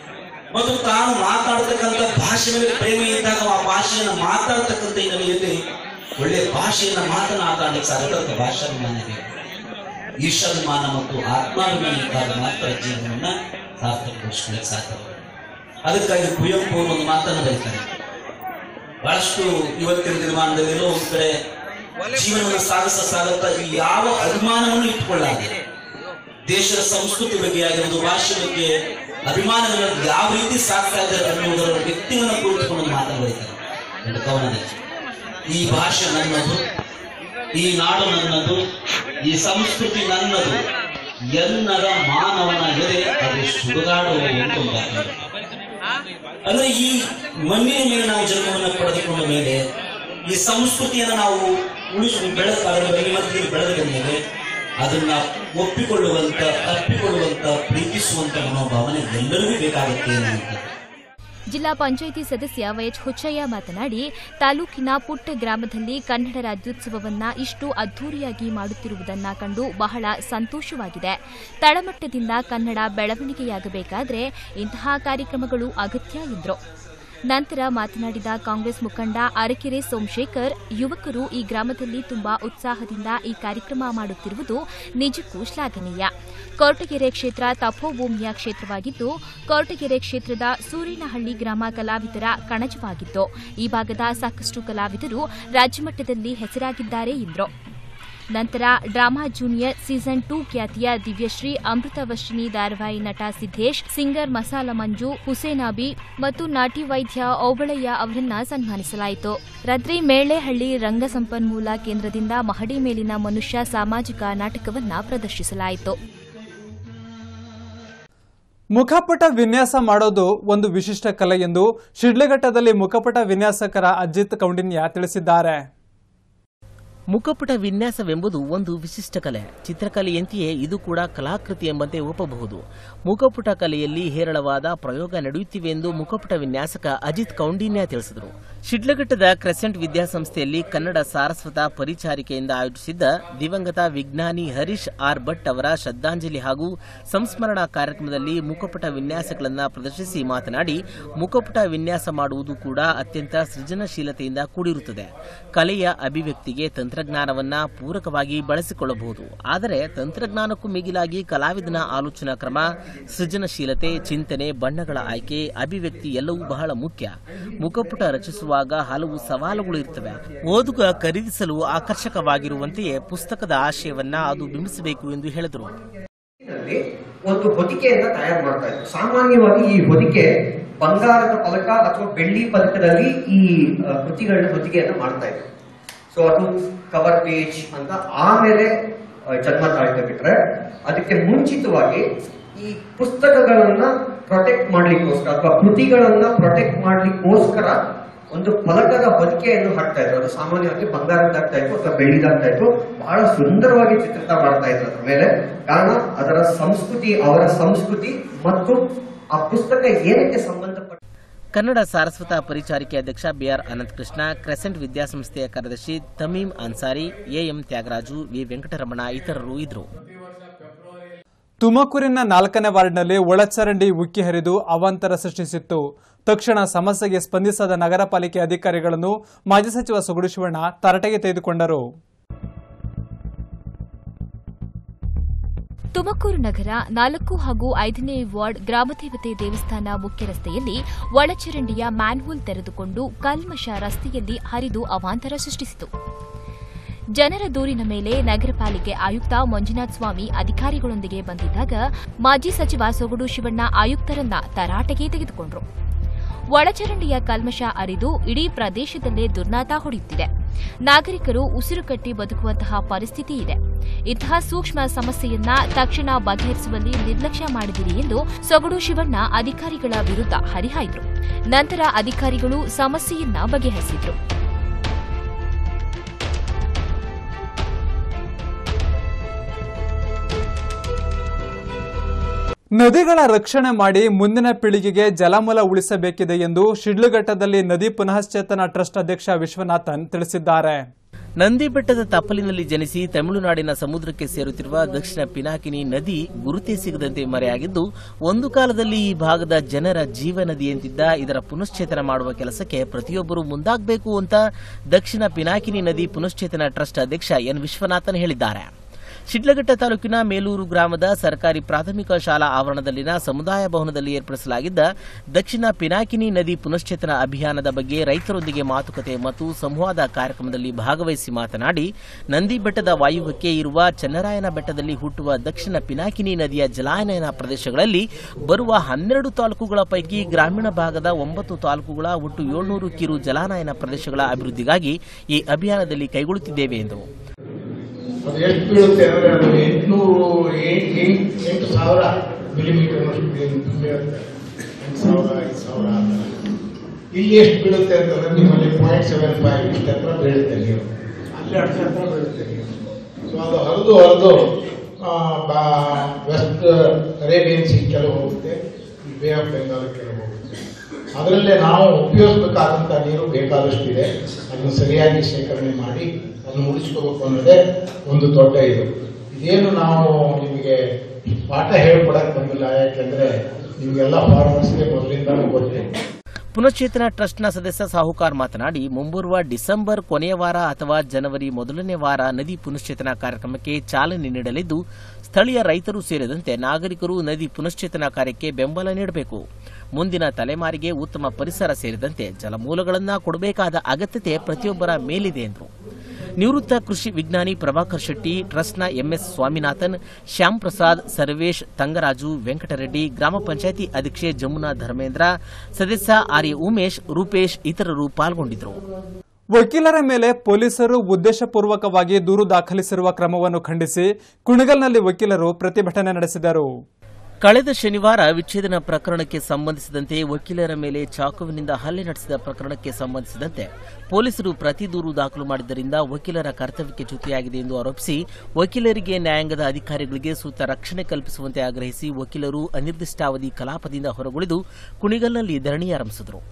Speaker 13: ಮತ್ತು ತಾನು ಮಾತಾಡತಕ್ಕಂಥ ಭಾಷೆ ಮೇಲೆ ಪ್ರೇಮ ಇದ್ದಾಗ ಆ ಭಾಷೆಯನ್ನು ಮಾತಾಡ್ತಕ್ಕಂಥ ಹಿನ್ನೆಲೆಯಲ್ಲಿ ಒಳ್ಳೆ ಭಾಷೆಯನ್ನ ಮಾತನಾಡಲಿಕ್ಕೆ ಸಾಧ್ಯ ಭಾಷಾಭಿಮಾನ ಬೇಕು ಈಶಾಭಿಮಾನ ಮತ್ತು ಆತ್ಮಾಭಿಮಾನ ಇದ್ದಾಗ ಮಾತ್ರ ಜೀವನವನ್ನ ಸಾರ್ಥಕಗೊಳಿಸ್ಕೊಳ್ಳಿಕ್ಕೆ ಸಾಧ್ಯ ಅದಕ್ಕಾಗಿ ಕುವೆಂಪು ಅವರು ಒಂದು ಮಾತನ್ನು ಬರೀತಾರೆ ಬಹಳಷ್ಟು ಇವತ್ತಿನ ದಿನಮಾನದಲ್ಲಿ ಎಲ್ಲೋ ಒಂದ್ ಕಡೆ ಜೀವನವನ್ನು ಸಾಗಿಸ ಸಾಗುತ್ತಾ ಇಲ್ಲಿ ಯಾವ ಅಭಿಮಾನವನ್ನು ಇಟ್ಟುಕೊಳ್ಳಾದೆ ದೇಶದ ಸಂಸ್ಕೃತಿ ಬಗ್ಗೆ ಆಗಿರೋದು ಭಾಷೆ ಬಗ್ಗೆ ಅಭಿಮಾನಗಳನ್ನು ಯಾವ ರೀತಿ ಸಾಕ್ತಾ ಇದ್ದಾರೆ ಅನ್ನುವುದರ ವ್ಯಕ್ತಿಗಳನ್ನು ಕುರಿತುಕೊಂಡು ಒಂದು ಮಾತನ್ನು ಬರೀತಾರೆ ಒಂದು ಕವನದಲ್ಲಿ ಈ ಭಾಷೆ ನನ್ನದು ಈ ನಾಡು ನನ್ನದು ಈ ಸಂಸ್ಕೃತಿ ನನ್ನದು ಎನ್ನರ ಮಾನವನ ಎದೆ ಅದು ಸುಡುಗಾಡುವ ಒಂದು ಗಾಳಿ. ಅಂದ್ರೆ ಈ ಮಣ್ಣಿನ ಮೇಲೆ ನಾವು ಜನ್ಮವನ್ನು ಪಡೆದುಕೊಂಡ ಮೇಲೆ ಈ ಸಂಸ್ಕೃತಿಯನ್ನು ನಾವು ಉಳಿಸಿ ಬೆಳೆದ ಅದರ ಮೇಲೆ ಮಧ್ಯದಲ್ಲಿ ಬೆಳೆದ ಮೇಲೆ ಅದನ್ನ ಒಪ್ಪಿಕೊಳ್ಳುವಂತ ತಪ್ಪಿಕೊಳ್ಳುವಂತ ಪ್ರೀತಿಸುವಂತ ಮನೋಭಾವನೆ ಎಲ್ಲರಿಗೂ ಬೇಕಾಗುತ್ತೆ ಅಂತ
Speaker 2: ಜಿಲ್ಲಾ ಪಂಚಾಯಿತಿ ಸದಸ್ಯ ವೈಎಚ್ ಹುಚ್ಚಯ್ಯ ಮಾತನಾಡಿ ತಾಲೂಕಿನ ಪುಟ್ಟ ಗ್ರಾಮದಲ್ಲಿ ಕನ್ನಡ ರಾಜ್ಯೋತ್ಸವವನ್ನ ಇಷ್ಟು ಅದ್ದೂರಿಯಾಗಿ ಮಾಡುತ್ತಿರುವುದನ್ನ ಕಂಡು ಬಹಳ ಸಂತೋಷವಾಗಿದೆ ತಳಮಟ್ಟದಿಂದ ಕನ್ನಡ ಬೆಳವಣಿಗೆಯಾಗಬೇಕಾದ್ರೆ ಇಂತಹ ಕಾರ್ಯಕ್ರಮಗಳು ಅಗತ್ಯ ಎಂದರು ನಂತರ ಮಾತನಾಡಿದ ಕಾಂಗ್ರೆಸ್ ಮುಖಂಡ ಅರಕೆರೆ ಸೋಮಶೇಖರ್ ಯುವಕರು ಈ ಗ್ರಾಮದಲ್ಲಿ ತುಂಬಾ ಉತ್ಸಾಹದಿಂದ ಈ ಕಾರ್ಯಕ್ರಮ ಮಾಡುತ್ತಿರುವುದು ನಿಜಕ್ಕೂ ಶ್ಲಾಘನೀಯ ಕೊರಟಗೆರೆ ಕ್ಷೇತ್ರ ತಪೋಭೂಮಿಯ ಕ್ಷೇತ್ರವಾಗಿದ್ದು ಕೊರಟಗೆರೆ ಕ್ಷೇತ್ರದ ಸೂರಿನಹಳ್ಳಿ ಗ್ರಾಮ ಕಲಾವಿದರ ಕಣಜವಾಗಿದ್ದು ಈ ಭಾಗದ ಸಾಕಷ್ಟು ಕಲಾವಿದರು ರಾಜ್ಯಮಟ್ಟದಲ್ಲಿ ಹೆಸರಾಗಿದ್ದಾರೆ ಎಂದರು ನಂತರ ಡ್ರಾಮಾ ಜೂನಿಯರ್ ಸೀಸನ್ ಟೂ ಖ್ಯಾತಿಯ ದಿವ್ಯಶ್ರೀ ಅಮೃತವರ್ಷಿಣಿ ಧಾರಾವಾಹಿ ನಟ ಸಿದ್ದೇಶ್ ಸಿಂಗರ್ ಮಸಾಲ ಮಂಜು ಹುಸೇನಾಬಿ ಮತ್ತು ನಾಟಿ ವೈದ್ಯ ಓಬಳಯ್ಯ ಅವರನ್ನ ಸನ್ಮಾನಿಸಲಾಯಿತು ರಾತ್ರಿ ಮೇಳೆಹಳ್ಳಿ ರಂಗ ಸಂಪನ್ಮೂಲ ಕೇಂದ್ರದಿಂದ ಮಹಡಿ ಮೇಲಿನ ಮನುಷ್ಯ ಸಾಮಾಜಿಕ ನಾಟಕವನ್ನ ಪ್ರದರ್ಶಿಸಲಾಯಿತು
Speaker 1: ಮುಖಪಟ ವಿನ್ಯಾಸ ಮಾಡೋದು ಒಂದು ವಿಶಿಷ್ಟ ಕಲೆ ಎಂದು ಶಿಡ್ಲಘಟ್ಟದಲ್ಲಿ ಮುಖಪಟ ವಿನ್ಯಾಸಕರ ಅಜಿತ್ ಕೌಂಡಿನ್ಯ ತಿಳಿಸಿದ್ದಾರೆ
Speaker 10: ಮುಖಪುಟ ವಿನ್ಯಾಸವೆಂಬುದು ಒಂದು ವಿಶಿಷ್ಟ ಕಲೆ ಚಿತ್ರಕಲೆಯಂತೆಯೇ ಇದು ಕೂಡ ಕಲಾಕೃತಿ ಎಂಬಂತೆ ಒಪ್ಪಬಹುದು ಮುಖಪುಟ ಕಲೆಯಲ್ಲಿ ಹೇರಳವಾದ ಪ್ರಯೋಗ ನಡೆಯುತ್ತಿವೆ ಎಂದು ಮುಖಪುಟ ವಿನ್ಯಾಸಕ ಅಜಿತ್ ಕೌಂಡಿನ್ಯ ತಿಳಿಸಿದರು ಶಿಡ್ಲಘಟ್ಟದ ಕ್ರೆಸೆಂಟ್ ವಿದ್ಯಾಸಂಸ್ಥೆಯಲ್ಲಿ ಕನ್ನಡ ಸಾರಸ್ವತ ಪರಿಚಾರಿಕೆಯಿಂದ ಆಯೋಜಿಸಿದ್ದ ದಿವಂಗತ ವಿಜ್ಞಾನಿ ಹರೀಶ್ ಆರ್ ಭಟ್ ಅವರ ಶ್ರದ್ಧಾಂಜಲಿ ಹಾಗೂ ಸಂಸ್ಮರಣಾ ಕಾರ್ಯಕ್ರಮದಲ್ಲಿ ಮುಖಪುಟ ವಿನ್ಯಾಸಗಳನ್ನು ಪ್ರದರ್ಶಿಸಿ ಮಾತನಾಡಿ ಮುಖಪುಟ ವಿನ್ಯಾಸ ಮಾಡುವುದು ಕೂಡ ಅತ್ಯಂತ ಸೃಜನಶೀಲತೆಯಿಂದ ಕೂಡಿರುತ್ತದೆ ಕಲೆಯ ಅಭಿವ್ಯಕ್ತಿಗೆ ತಂತ್ರಜ್ಞಾನವನ್ನ ಪೂರಕವಾಗಿ ಬಳಸಿಕೊಳ್ಳಬಹುದು ಆದರೆ ತಂತ್ರಜ್ಞಾನಕ್ಕೂ ಮಿಗಿಲಾಗಿ ಕಲಾವಿದನ ಆಲೋಚನಾ ಕ್ರಮ ಸೃಜನಶೀಲತೆ ಚಿಂತನೆ ಬಣ್ಣಗಳ ಆಯ್ಕೆ ಅಭಿವ್ಯಕ್ತಿ ಎಲ್ಲವೂ ಬಹಳ ಮುಖ್ಯ ಮುಖಪುಟ ರಚಿಸುವಾಗ ಹಲವು ಸವಾಲುಗಳು ಇರ್ತವೆ ಓದುಗ ಖರೀದಿಸಲು ಆಕರ್ಷಕವಾಗಿರುವಂತೆಯೇ ಪುಸ್ತಕದ ಆಶಯವನ್ನ ಅದು ಬಿಂಬಿಸಬೇಕು ಎಂದು ಹೇಳಿದರು
Speaker 14: ನಲ್ಲಿ ಒಂದು ಹೊದಿಕೆಯನ್ನ ತಯಾರು ಮಾಡ್ತಾ ಇದ್ರು ಸಾಮಾನ್ಯವಾಗಿ ಈ ಹೊದಿಕೆ ಬಂಗಾರದ ಫಲಕ ಅಥವಾ ಬೆಳ್ಳಿ ಫಲಕದಲ್ಲಿ ಈ ಆ, ಕೃತಿಗಳನ್ನ ಹೊದಿಕೆಯನ್ನ ಮಾಡ್ತಾ ಇದ್ರು ಸೊ ಅದು ಕವರ್ ಪೇಜ್ ಅಂತ ಆಮೇಲೆ ಆ, ಜನ್ಮ ತಾಳ್ತಾ ಬಿಟ್ರೆ ಅದಕ್ಕೆ ಮುಂಚಿತವಾಗಿ ಈ ಪುಸ್ತಕಗಳನ್ನ ಪ್ರೊಟೆಕ್ಟ್ ಮಾಡ್ಲಿಕ್ಕೋಸ್ಕರ ಅಥವಾ ಕೃತಿಗಳನ್ನ ಪ್ರೊಟೆಕ್ಟ್ ಮಾಡ್ಲಿಕ್ಕೋಸ್ಕರ ಒಂದು ಫಲಕದ ಹೊದಿಕೆಯನ್ನು ಹಾಕ್ತಾ ಇದ್ರು ಅದು ಸಾಮಾನ್ಯವಾಗಿ ಬಂಗಾರದ್ದಾಗ್ತಾ ಇತ್ತು ಅಥವಾ ಬೆಳ್ಳಿದಾಗ್ತಾ ಇತ್ತು ಬಹಳ ಸುಂದರವಾಗಿ ಚಿತ್ರಿತ ಮಾಡ್ತಾ ಇದ್ರು ಅದ್ರ ಮೇಲೆ ಕಾರಣ ಅದರ ಸಂಸ್ಕೃತಿ ಅವರ ಸಂಸ್ಕೃತಿ ಮತ್ತು ಆ ಪುಸ್ತಕ ಏನಕ್ಕೆ ಸಂಬಂಧಪಟ್ಟ
Speaker 10: ಕನ್ನಡ ಸಾರಸ್ವತ ಪರಿಚಾರಿಕೆ ಅಧ್ಯಕ್ಷ ಬಿಆರ್ ಅನಂತಕೃಷ್ಣ ಕ್ರೆಸೆಂಟ್ ವಿದ್ಯಾಸಂಸ್ಥೆಯ ಕಾರ್ಯದರ್ಶಿ ತಮೀಂ ಅನ್ಸಾರಿ ಎಎಂ ತ್ಯಾಗರಾಜು ವಿ ವೆಂಕಟರಮಣ ಇತರರು ಇದ್ದರು
Speaker 1: ತುಮಕೂರಿನ ನಾಲ್ಕನೇ ವಾರ್ಡ್ನಲ್ಲಿ ಒಳಚರಂಡಿ ಉಕ್ಕಿ ಹರಿದು ಅವಾಂತರ ಸೃಷ್ಟಿಸಿತ್ತು ತಕ್ಷಣ ಸಮಸ್ಯೆಗೆ ಸ್ಪಂದಿಸದ ನಗರ ಪಾಲಿಕೆ ಅಧಿಕಾರಿಗಳನ್ನು ಮಾಜಿ ಸಚಿವ ಸೊಗಡು ಶಿವಣ್ಣ ತರಟೆಗೆ ತೆಗೆದುಕೊಂಡರು
Speaker 2: ತುಮಕೂರು ನಗರ ನಾಲ್ಕು ಹಾಗೂ ಐದನೇ ವಾರ್ಡ್ ಗ್ರಾಮದೇವತೆ ದೇವಸ್ಥಾನ ಮುಖ್ಯ ರಸ್ತೆಯಲ್ಲಿ ಒಳಚರಂಡಿಯ ಮ್ಯಾನ್ಹೋಲ್ ತೆರೆದುಕೊಂಡು ಕಲ್ಮಶ ರಸ್ತೆಯಲ್ಲಿ ಹರಿದು ಅವಾಂತರ ಸೃಷ್ಟಿಸಿತು ಜನರ ದೂರಿನ ಮೇಲೆ ನಗರ ಪಾಲಿಕೆ ಆಯುಕ್ತ ಮಂಜುನಾಥ ಸ್ವಾಮಿ ಅಧಿಕಾರಿಗಳೊಂದಿಗೆ ಬಂದಿದ್ದಾಗ ಮಾಜಿ ಸಚಿವ ಸೊಗಡು ಶಿವಣ್ಣ ಆಯುಕ್ತರನ್ನ ತರಾಟೆಗೆ ತೆಗೆದುಕೊಂಡರು ಒಳಚರಂಡಿಯ ಕಲ್ಮಶ ಅರಿದು ಇಡೀ ಪ್ರದೇಶದಲ್ಲೇ ದುರ್ನಾತ ಹೊಡೆಯುತ್ತಿದೆ ನಾಗರಿಕರು ಉಸಿರು ಕಟ್ಟಿ ಬದುಕುವಂತಹ ಪರಿಸ್ಥಿತಿ ಇದೆ ಇಂತಹ ಸೂಕ್ಷ್ಮ ಸಮಸ್ಯೆಯನ್ನ ತಕ್ಷಣ ಬಗೆಹರಿಸುವಲ್ಲಿ ನಿರ್ಲಕ್ಷ್ಯ ಮಾಡಿದಿರಿ ಎಂದು ಸೊಗಡು ಶಿವಣ್ಣ ಅಧಿಕಾರಿಗಳ ವಿರುದ್ಧ ಹರಿಹಾಯ್ದರು ನಂತರ ಅಧಿಕಾರಿಗಳು ಸಮಸ್ಯೆಯನ್ನ ಬಗೆಹರಿಸಿದ್ರು
Speaker 1: ನದಿಗಳ ರಕ್ಷಣೆ ಮಾಡಿ ಮುಂದಿನ ಪೀಳಿಗೆಗೆ ಜಲಮೂಲ ಉಳಿಸಬೇಕಿದೆ ಎಂದು ಶಿಡ್ಲಘಟ್ಟದಲ್ಲಿ ನದಿ ಪುನಶ್ಚೇತನ ಟ್ರಸ್ಟ್ ಅಧ್ಯಕ್ಷ ವಿಶ್ವನಾಥನ್ ತಿಳಿಸಿದ್ದಾರೆ
Speaker 10: ನಂದಿ ಬೆಟ್ಟದ ತಪ್ಪಲಿನಲ್ಲಿ ಜನಿಸಿ ತಮಿಳುನಾಡಿನ ಸಮುದ್ರಕ್ಕೆ ಸೇರುತ್ತಿರುವ ದಕ್ಷಿಣ ಪಿನಾಕಿನಿ ನದಿ ಗುರುತೇ ಸಿಗದಂತೆ ಮರೆಯಾಗಿದ್ದು ಒಂದು ಕಾಲದಲ್ಲಿ ಈ ಭಾಗದ ಜನರ ಜೀವನದಿ ಎಂದಿದ್ದ ಇದರ ಪುನಶ್ಚೇತನ ಮಾಡುವ ಕೆಲಸಕ್ಕೆ ಪ್ರತಿಯೊಬ್ಬರು ಮುಂದಾಗಬೇಕು ಅಂತ ದಕ್ಷಿಣ ಪಿನಾಕಿನಿ ನದಿ ಪುನಶ್ಚೇತನ ಟ್ರಸ್ಟ್ ಅಧ್ಯಕ್ಷ ಎನ್ ವಿಶ್ವನಾಥನ್ ಹೇಳಿದ್ದಾರೆ ಶಿಡ್ಲಘಟ್ಟ ತಾಲೂಕಿನ ಮೇಲೂರು ಗ್ರಾಮದ ಸರ್ಕಾರಿ ಪ್ರಾಥಮಿಕ ಶಾಲಾ ಆವರಣದಲ್ಲಿನ ಸಮುದಾಯ ಭವನದಲ್ಲಿ ಏರ್ಪಡಿಸಲಾಗಿದ್ದ ದಕ್ಷಿಣ ಪಿನಾಕಿನಿ ನದಿ ಪುನಶ್ಚೇತನ ಅಭಿಯಾನದ ಬಗ್ಗೆ ರೈತರೊಂದಿಗೆ ಮಾತುಕತೆ ಮತ್ತು ಸಂವಾದ ಕಾರ್ಯಕ್ರಮದಲ್ಲಿ ಭಾಗವಹಿಸಿ ಮಾತನಾಡಿ ನಂದಿ ಬೆಟ್ಟದ ವಾಯುವ್ಯಕ್ಕೆ ಇರುವ ಚನ್ನರಾಯನ ಬೆಟ್ಟದಲ್ಲಿ ಹುಟ್ಟುವ ದಕ್ಷಿಣ ಪಿನಾಕಿನಿ ನದಿಯ ಜಲಾನಯನ ಪ್ರದೇಶಗಳಲ್ಲಿ ಬರುವ ಹನ್ನೆರಡು ತಾಲೂಕುಗಳ ಪೈಕಿ ಗ್ರಾಮೀಣ ಭಾಗದ ಒಂಬತ್ತು ತಾಲೂಕುಗಳ ಒಟ್ಟು ಏಳ್ನೂರು ಕಿರು ಜಲಾನಯನ ಪ್ರದೇಶಗಳ ಅಭಿವೃದ್ಧಿಗಾಗಿ ಈ ಅಭಿಯಾನದಲ್ಲಿ ಕೈಗೊಳ್ಳುತ್ತಿದ್ದೇವೆ ಎಂದರು
Speaker 15: ಅದು ಎಷ್ಟು ಬೀಳುತ್ತೆ ಅಂದ್ರೆ ಅದು ಎಂಟುನೂರು ಎಂಟು ಸಾವಿರ ಮಿಲಿಮೀಟರ್ ಬೀಳುತ್ತೆ ಎಂಟು ಸಾವಿರ ಐದು ಸಾವಿರ ಆ ಥರ. ಇಲ್ಲಿ ಎಷ್ಟು ಬೀಳುತ್ತೆ ಅಂತಂದ್ರೆ ನಿಮ್ಮಲ್ಲಿ ಪಾಯಿಂಟ್ ಸೆವೆನ್ ಫೈವ್ ಇಷ್ಟು ಹತ್ರ ಬೀಳುತ್ತೆ ನೀರು ಅಲ್ಲಿ ಅಷ್ಟು ಹತ್ರ ಬೀಳುತ್ತೆ ನೀರು ಸೊ ಅದು ಹರಿದು ಹರಿದು ವೆಸ್ಟ್ ಅರೇಬಿಯನ್ ಸಿ ಕೆಲವು ಹೋಗುತ್ತೆ ಈ ಬೇ ಆಫ್ ಬೆಂಗಾಲ್ ಕೆಲವು ಹೋಗುತ್ತೆ ಅದರಲ್ಲೇ ನಾವು ಉಪಯೋಗಿಸಬೇಕಾದಂಥ ನೀರು ಬೇಕಾದಷ್ಟಿದೆ ಅದನ್ನು ಸರಿಯಾಗಿ ಶೇಖರಣೆ ಮಾಡಿ ಅದನ್ನು ಉಳಿಸ್ಕೋಬೇಕು ಅನ್ನೋದೇ ಒಂದು ದೊಡ್ಡ ಇದು ಇದೇನು ನಾವು ನಿಮಗೆ ಪಾಠ ಹೇಳ್ಕೊಡಕ್ ಬಂದಿಲ್ಲ ಯಾಕೆಂದ್ರೆ ನಿಮಗೆಲ್ಲ ಫಾರ್ಮರ್ಸ್ಗೆ ಮೊದಲಿಂದನೂ ಗೊತ್ತಿದೆ
Speaker 10: ಪುನಶ್ಚೇತನ ಟ್ರಸ್ಟ್ನ ಸದಸ್ಯ ಸಾಹುಕಾರ್ ಮಾತನಾಡಿ ಮುಂಬರುವ ಡಿಸೆಂಬರ್ ಕೊನೆಯ ವಾರ ಅಥವಾ ಜನವರಿ ಮೊದಲನೇ ವಾರ ನದಿ ಪುನಶ್ಚೇತನ ಕಾರ್ಯಕ್ರಮಕ್ಕೆ ಚಾಲನೆ ನೀಡಲಿದ್ದು ಸ್ಥಳೀಯ ರೈತರು ಸೇರಿದಂತೆ ನಾಗರಿಕರು ನದಿ ಪುನಶ್ಚೇತನ ಕಾರ್ಯಕ್ಕೆ ಬೆಂಬಲ ನೀಡಬೇಕು ಮುಂದಿನ ತಲೆಮಾರಿಗೆ ಉತ್ತಮ ಪರಿಸರ ಸೇರಿದಂತೆ ಜಲಮೂಲಗಳನ್ನು ಕೊಡಬೇಕಾದ ಅಗತ್ಯತೆ ಪ್ರತಿಯೊಬ್ಬರ ಮೇಲಿದೆ ಎಂದರು ನಿವೃತ್ತ ಕೃಷಿ ವಿಜ್ಞಾನಿ ಪ್ರಭಾಕರ್ ಶೆಟ್ಟಿ ಟ್ರಸ್ಟ್ನ ಎಂಎಸ್ ಸ್ವಾಮಿನಾಥನ್ ಶ್ಯಾಮ್ ಪ್ರಸಾದ್ ಸರ್ವೇಶ್ ತಂಗರಾಜು ವೆಂಕಟರೆಡ್ಡಿ ಗ್ರಾಮ ಪಂಚಾಯಿತಿ ಅಧ್ಯಕ್ಷೆ ಜಮುನಾ ಧರ್ಮೇಂದ್ರ ಸದಸ್ಯ ಆರ್ಯ ಉಮೇಶ್ ರೂಪೇಶ್ ಇತರರು ಪಾಲ್ಗೊಂಡಿದ್ದರು
Speaker 1: ವಕೀಲರ ಮೇಲೆ ಪೊಲೀಸರು ಉದ್ದೇಶಪೂರ್ವಕವಾಗಿ ದೂರು ದಾಖಲಿಸಿರುವ ಕ್ರಮವನ್ನು ಖಂಡಿಸಿ ಕುಣಿಗಲ್ನಲ್ಲಿ ವಕೀಲರು ಪ್ರತಿಭಟನೆ ನಡೆಸಿದರು
Speaker 10: ಕಳೆದ ಶನಿವಾರ ವಿಚ್ಛೇದನ ಪ್ರಕರಣಕ್ಕೆ ಸಂಬಂಧಿಸಿದಂತೆ ವಕೀಲರ ಮೇಲೆ ಚಾಕುವಿನಿಂದ ಹಲ್ಲೆ ನಡೆಸಿದ ಪ್ರಕರಣಕ್ಕೆ ಸಂಬಂಧಿಸಿದಂತೆ ಪೊಲೀಸರು ಪ್ರತಿ ದೂರು ದಾಖಲು ಮಾಡಿದ್ದರಿಂದ ವಕೀಲರ ಕರ್ತವ್ಯಕ್ಕೆ ಚ್ಯುತಿಯಾಗಿದೆ ಎಂದು ಆರೋಪಿಸಿ ವಕೀಲರಿಗೆ ನ್ಯಾಯಾಂಗದ ಅಧಿಕಾರಿಗಳಿಗೆ ಸೂಕ್ತ ರಕ್ಷಣೆ ಕಲ್ಪಿಸುವಂತೆ ಆಗ್ರಹಿಸಿ ವಕೀಲರು ಅನಿರ್ದಿಷ್ಟಾವಧಿ ಕಲಾಪದಿಂದ ಹೊರಗುಳಿದು ಕುಣಿಗಲ್ನಲ್ಲಿ ಧರಣಿ ಆರಂಭಿಸಿದರು